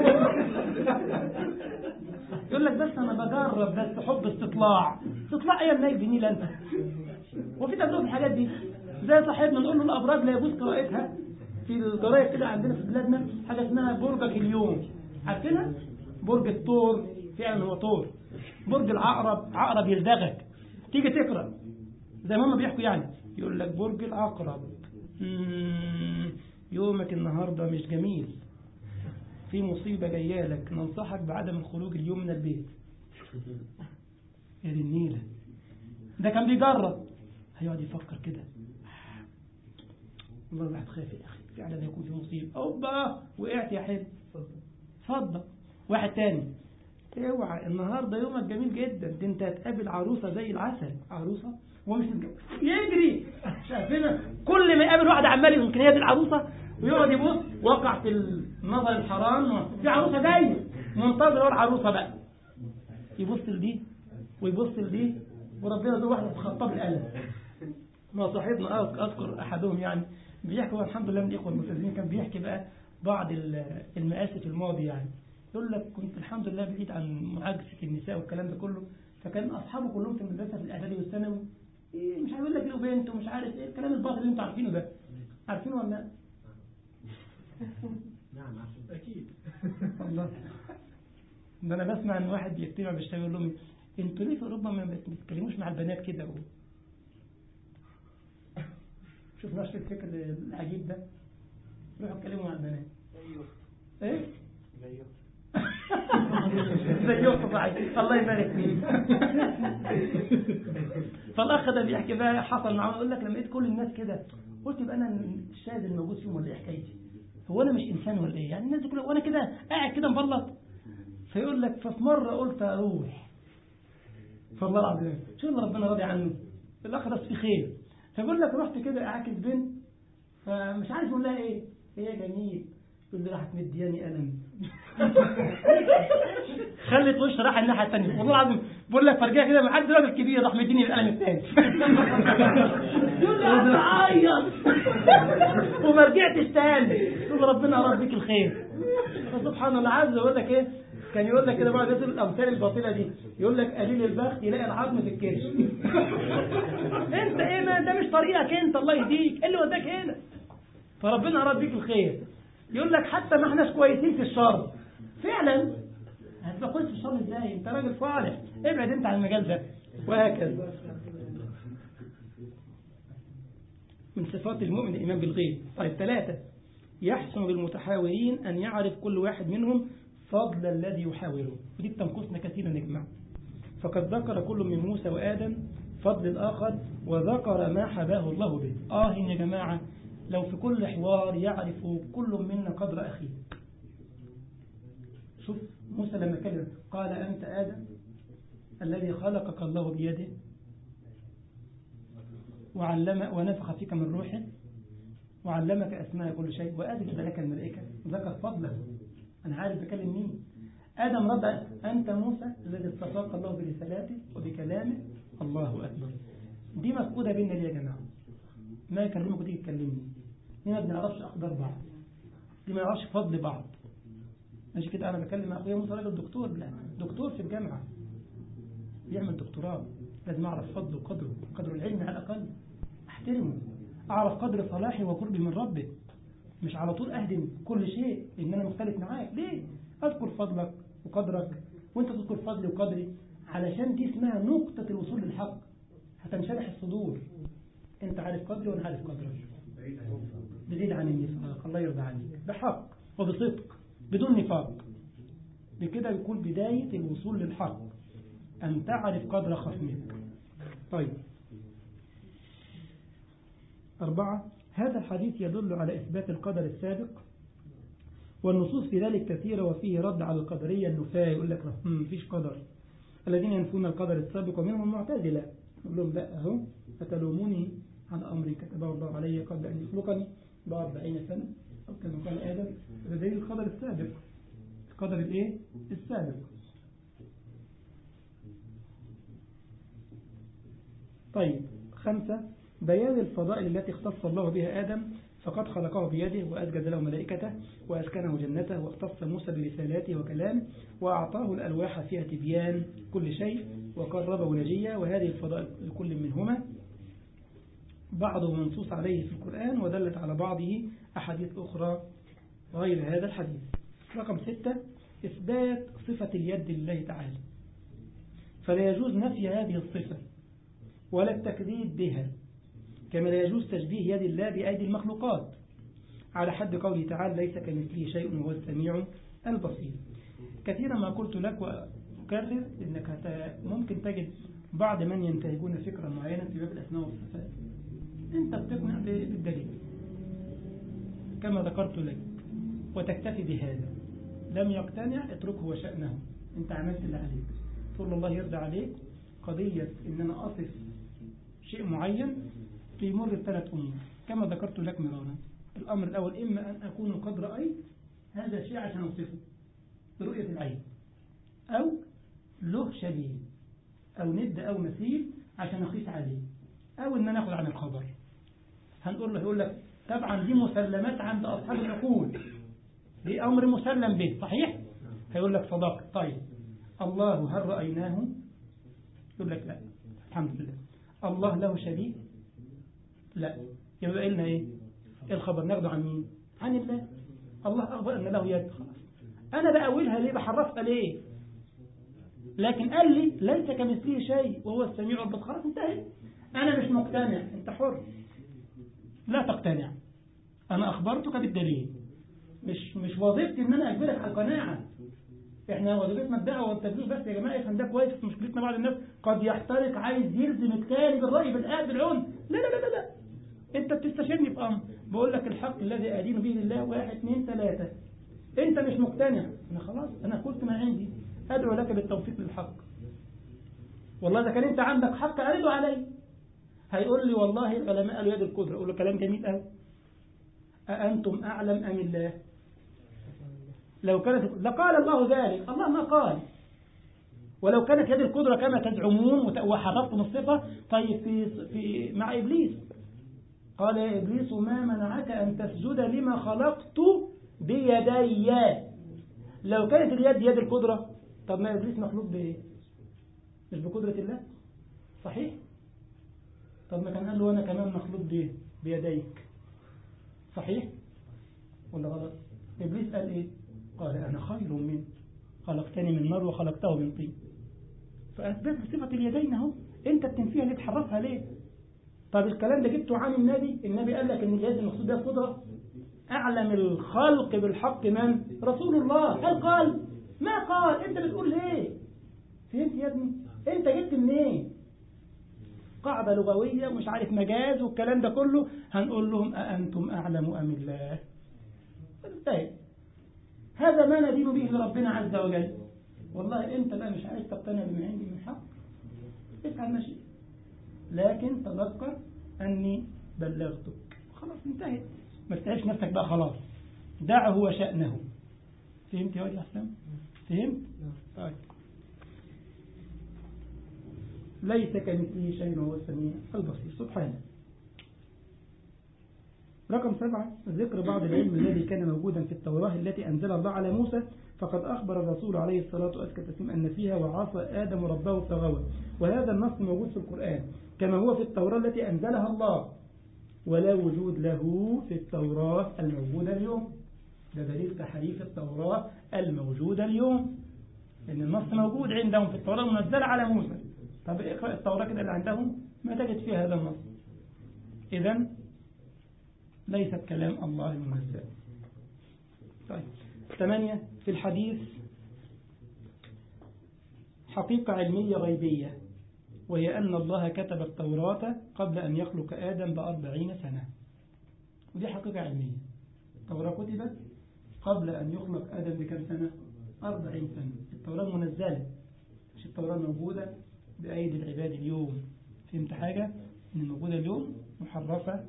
يقول لك بس انا بجرب بس حب استطلاع استطلاع ايه ما يجني انت وفي تجربه الحاجات دي زي صاحبنا نقول له الابراج لا يجوز قراءتها في الجرايد كده عندنا في بلادنا حاجه اسمها برجك اليوم عارفينها برج الثور فعلا هو طور برج العقرب عقرب يلدغك تيجي تقرا زي ما هم بيحكوا يعني يقول لك برج العقرب يومك النهاردة مش جميل في مصيبة جاية لك ننصحك بعدم الخروج اليوم من البيت يا دي النيلة ده كان بيجرب هيقعد يفكر كده والله الواحد خايف يا أخي فعلا يكون في مصيبة أوبا وقعت يا حبيبي صدق واحد تاني اوعى النهارده يومك جميل جدا ده انت هتقابل عروسه زي العسل عروسه هو مش متجوز يجري شايفينها كل ما يقابل واحد عمال يمكن هي دي العروسه ويقعد يبص وقع في النظر الحرام في عروسه جايه منتظر هو العروسه بقى يبص لدي ويبص لدي وربنا ذو واحده خطاب القلم ما صاحبنا اذكر احدهم يعني بيحكي هو الحمد لله من الاخوه الملتزمين كان بيحكي بقى بعض المآسي في الماضي يعني يقول لك كنت الحمد لله بعيد عن معاكسة النساء والكلام ده كله فكان أصحابه كلهم في المدرسة في الإعدادي والثانوي إيه مش هيقول لك له بنت ومش عارف إيه الكلام الباطل اللي أنتوا عارفينه ده عارفينه ولا لا؟ نعم أكيد والله ده أنا بسمع إن واحد بيجتمع بيشتغل يقول لهم أنتوا ليه في أوروبا ما بتتكلموش مع البنات كده و... شوف نفس الفكر العجيب ده روحوا اتكلموا مع البنات أيوه ايه أيوه زي يوسف عايز الله يبارك فيك فالاخ ده بيحكي بقى حصل معاه يقول لك لما لقيت كل الناس كده قلت يبقى انا الشاهد الموجود فيهم ولا ايه حكايتي هو انا مش انسان ولا ايه يعني الناس دي كلها وانا كده قاعد كده مبلط فيقول لك ففي مره قلت اروح فالله العظيم شو اللي ربنا راضي عنه الاخ ده في خير فبيقول لك رحت كده اعاكس بنت فمش عارف اقول لها ايه هي جميل تقول لي راحت مدياني قلم خلت وش راح الناحيه الثانيه والله العظيم بقول لك فرجع كده مع حد راجل كبير راح مديني القلم الثاني يقول لي قعدت اعيط وما رجعتش تاني يقول ربنا اراد بيك الخير فسبحان الله عز يقول لك ايه كان يقول لك كده بعض الامثال الباطله دي يقول لك قليل البخت يلاقي العظم في الكرش انت ايه ما ده مش طريقك انت الله يهديك ايه اللي وداك هنا فربنا اراد بيك الخير يقول لك حتى ما احناش كويسين في الشر فعلا هتبقى كويس في الشر ازاي انت راجل صالح ابعد انت عن المجال ده وهكذا من صفات المؤمن الإيمان بالغيب طيب ثلاثة يحسن بالمتحاورين أن يعرف كل واحد منهم فضل الذي يحاوره ودي بتنقصنا كثيرا يا جماعة فقد ذكر كل من موسى وآدم فضل الآخر وذكر ما حباه الله به آه يا جماعة لو في كل حوار يعرف كل منا قدر أخيه شوف موسى لما كلم قال أنت آدم الذي خلقك الله بيده وعلم ونفخ فيك من روحه وعلمك أسماء كل شيء وأذن لك الملائكة ذكر فضله أنا عارف بكلم مين آدم رد أنت موسى الذي اصطفاك الله برسالاته وبكلامه الله أكبر دي مفقودة بيننا ليه يا جماعة ما يكلمك وتيجي تكلمني دي ما بنعرفش أقدار بعض دي ما نعرفش فضل بعض ماشي كده أنا بكلم أخويا موسى راجل دكتور لا دكتور في الجامعة بيعمل دكتوراه لازم أعرف فضله وقدره قدر العلم على الأقل أحترمه أعرف قدر صلاحي وقربي من ربي مش على طول أهدم كل شيء لأن أنا مختلف معاك ليه أذكر فضلك وقدرك وانت تذكر فضلي وقدري علشان دي اسمها نقطة الوصول للحق هتنشرح الصدور انت عارف قدري وانا عارف قدرك بعيد عن النفاق الله يرضى عليك بحق وبصدق بدون نفاق بكده يكون بداية الوصول للحق أن تعرف قدر خصمك طيب أربعة هذا الحديث يدل على إثبات القدر السابق والنصوص في ذلك كثيرة وفيه رد على القدرية النفاة يقول لك مفيش قدر الذين ينفون القدر السابق ومنهم المعتزلة يقول لهم لا أهو فتلوموني على أمر كتبه الله علي قبل أن يخلقني بأربعين سنة أو كما قال آدم ده دليل القدر السابق القدر الإيه؟ السابق طيب خمسة بيان الفضائل التي اختص الله بها آدم فقد خلقه بيده وأسجد له ملائكته وأسكنه جنته واختص موسى برسالاته وكلامه وأعطاه الألواح فيها تبيان كل شيء وقربه نجيا وهذه الفضائل لكل منهما بعضه منصوص عليه في القرآن ودلت على بعضه أحاديث أخرى غير هذا الحديث رقم ستة إثبات صفة اليد لله تعالى فلا يجوز نفي هذه الصفة ولا التكذيب بها كما لا يجوز تشبيه يد الله بأيدي المخلوقات على حد قوله تعالى ليس كمثله شيء وهو السميع البصير كثيرا ما قلت لك وأكرر أنك ممكن تجد بعض من ينتهجون فكرة معينة في باب الأسماء والصفات أنت بتقنع بالدليل كما ذكرت لك وتكتفي بهذا لم يقتنع اتركه وشأنه أنت عملت اللي عليك تقول الله يرضى عليك قضية أن أنا أصف شيء معين بيمر بثلاث أمور كما ذكرت لك مرارا الأمر الأول إما أن أكون قد رأيت هذا الشيء عشان أوصفه برؤية العين أو له شبيه أو ند أو مثيل عشان أقيس عليه أو إن ناخد عن الخبر هنقول له يقول لك طبعا دي مسلمات عند أصحاب العقول دي أمر مسلم به صحيح هيقول لك صداقة طيب الله هل رأيناه يقول لك لا الحمد لله الله له شبيه لا يبقى لنا ايه الخبر ناخده عن مين عن الله الله أخبر أن له يد خلاص أنا بأولها ليه بحرفها ليه لكن قال لي ليس كمثله شيء وهو السميع البصير خلاص انتهى أنا مش مقتنع أنت حر لا تقتنع أنا أخبرتك بالدليل مش مش وظيفتي إن أنا أجبرك على القناعة احنا وظيفتنا الدعوه والتبليغ بس يا جماعه افهم ده كويس مشكلتنا بعض الناس قد يحترق عايز يلزم التاني بالراي بالآب بالعنف لا لا لا لا لا انت بتستشيرني في امر بقول لك الحق الذي ادين به لله واحد اثنين ثلاثه انت مش مقتنع انا خلاص انا قلت ما عندي ادعو لك بالتوفيق للحق والله اذا كان انت عندك حق اعرضه علي هيقول لي والله العلماء قالوا يد القدره اقول له كلام جميل قوي أأنتم أعلم أم الله لو كانت لقال الله ذلك الله ما قال ولو كانت يد القدرة كما تزعمون وحرفتم الصفة طيب في, في مع إبليس قال يا إبليس ما منعك أن تسجد لما خلقت بيدي لو كانت اليد يد القدرة طب ما إبليس مخلوق بإيه مش بقدرة الله صحيح طب ما كان قال له أنا كمان مخلوق بإيه بيديك صحيح ولا غلط إبليس قال إيه قال أنا خير منه خلقتني من نار وخلقته من طين فأثبت صفة اليدين اهو أنت بتنفيها ليه تحرفها ليه طب الكلام ده جبته عن النبي النبي قال لك ان اليد المقصود بها القدرة أعلم الخلق بالحق من رسول الله هل قال ما قال أنت بتقول ليه فهمت يا ابني انت جبت منين قاعدة لغوية ومش عارف مجاز والكلام ده كله هنقول لهم أأنتم أعلم أم الله طيب هذا ما ندين به لربنا عز وجل والله انت لا مش عايز تقتنع بما عندي من حق افعل ما شئت لكن تذكر أني بلغتك خلاص انتهت ما تتعبش نفسك بقى خلاص دعه وشأنه فهمت يا وجه حسام فهمت طيب ليس كمثله شيء وهو السميع البصير سبحانه رقم سبعة ذكر بعض العلم الذي كان موجودا في التوراة التي أنزل الله على موسى فقد أخبر الرسول عليه الصلاة والسلام أن فيها وعصى آدم ربه فغوى وهذا النص موجود في القرآن كما هو في التوراة التي أنزلها الله ولا وجود له في التوراة الموجودة اليوم ده دليل تحريف التوراة الموجودة اليوم لأن النص موجود عندهم في التوراة المنزلة على موسى طب اقرأ التوراة كده اللي عندهم ما تجد فيها هذا النص إذا ليست كلام الله المنزل طيب ثمانية في الحديث حقيقة علمية غيبية وهي أن الله كتب التوراة قبل أن يخلق آدم بأربعين سنة ودي حقيقة علمية التوراة كتبت قبل أن يخلق آدم بكم سنة أربعين سنة التوراة منزلة مش التوراة موجودة بأيدي العباد اليوم فهمت حاجة إن الموجودة اليوم محرفة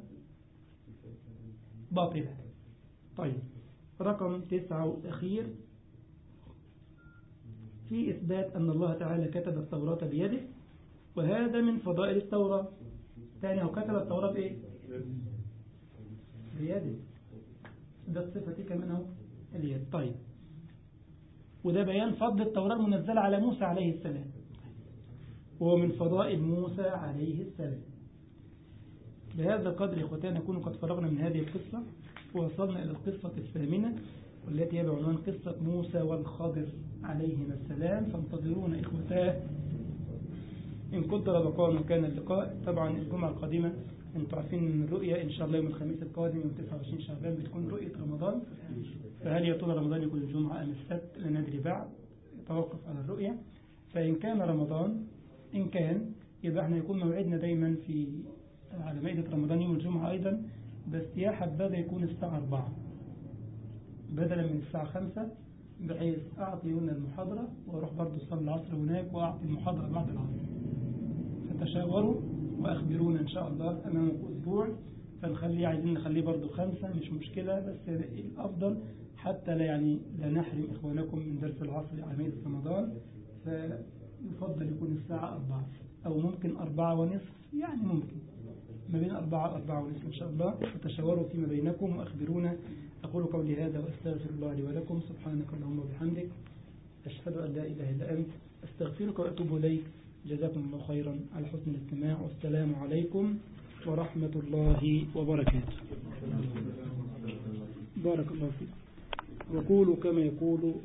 باطلة طيب رقم تسعة والأخير في إثبات أن الله تعالى كتب التوراة بيده وهذا من فضائل التوراة ثاني هو كتب التوراة بإيه بيده ده الصفة كمان هو اليد طيب وده بيان فضل التوراة المنزلة على موسى عليه السلام وهو من فضائل موسى عليه السلام بهذا القدر يا اخوتي نكون قد فرغنا من هذه القصة ووصلنا إلى القصة الثامنة والتي هي بعنوان قصة موسى والخضر عليهما السلام فانتظرونا إخوتاه إن قدر بقاء مكان اللقاء طبعا الجمعة القادمة انتوا عارفين ان الرؤية إن شاء الله يوم الخميس القادم يوم 29 شعبان بتكون رؤية رمضان فهل يا ترى رمضان يكون الجمعة أم السبت لا ندري بعد يتوقف على الرؤية فإن كان رمضان إن كان يبقى احنا يكون موعدنا دايما في على مائدة رمضان يوم الجمعة أيضا بس يا حبذا يكون الساعة 4 بدلا من الساعة 5 بحيث أعطي هنا المحاضرة وأروح برضه أصلي العصر هناك وأعطي المحاضرة بعد العصر فتشاوروا وأخبرونا إن شاء الله أمامكم أسبوع فنخليه عايزين نخليه برضه خمسة مش مشكلة بس الأفضل حتى لا يعني لا نحرم إخوانكم من درس العصر على مائدة رمضان فيفضل يكون الساعة أربعة أو ممكن أربعة ونصف يعني ممكن ما بين أربعة وأربعة ونصف إن شاء الله فتشاوروا فيما بينكم وأخبرونا أقول قولي هذا وأستغفر الله لي ولكم سبحانك اللهم وبحمدك أشهد أن لا إله إلا أنت أستغفرك وأتوب إليك جزاكم الله خيرا على حسن الاستماع والسلام عليكم ورحمة الله وبركاته بارك الله فيك وقولوا كما يقول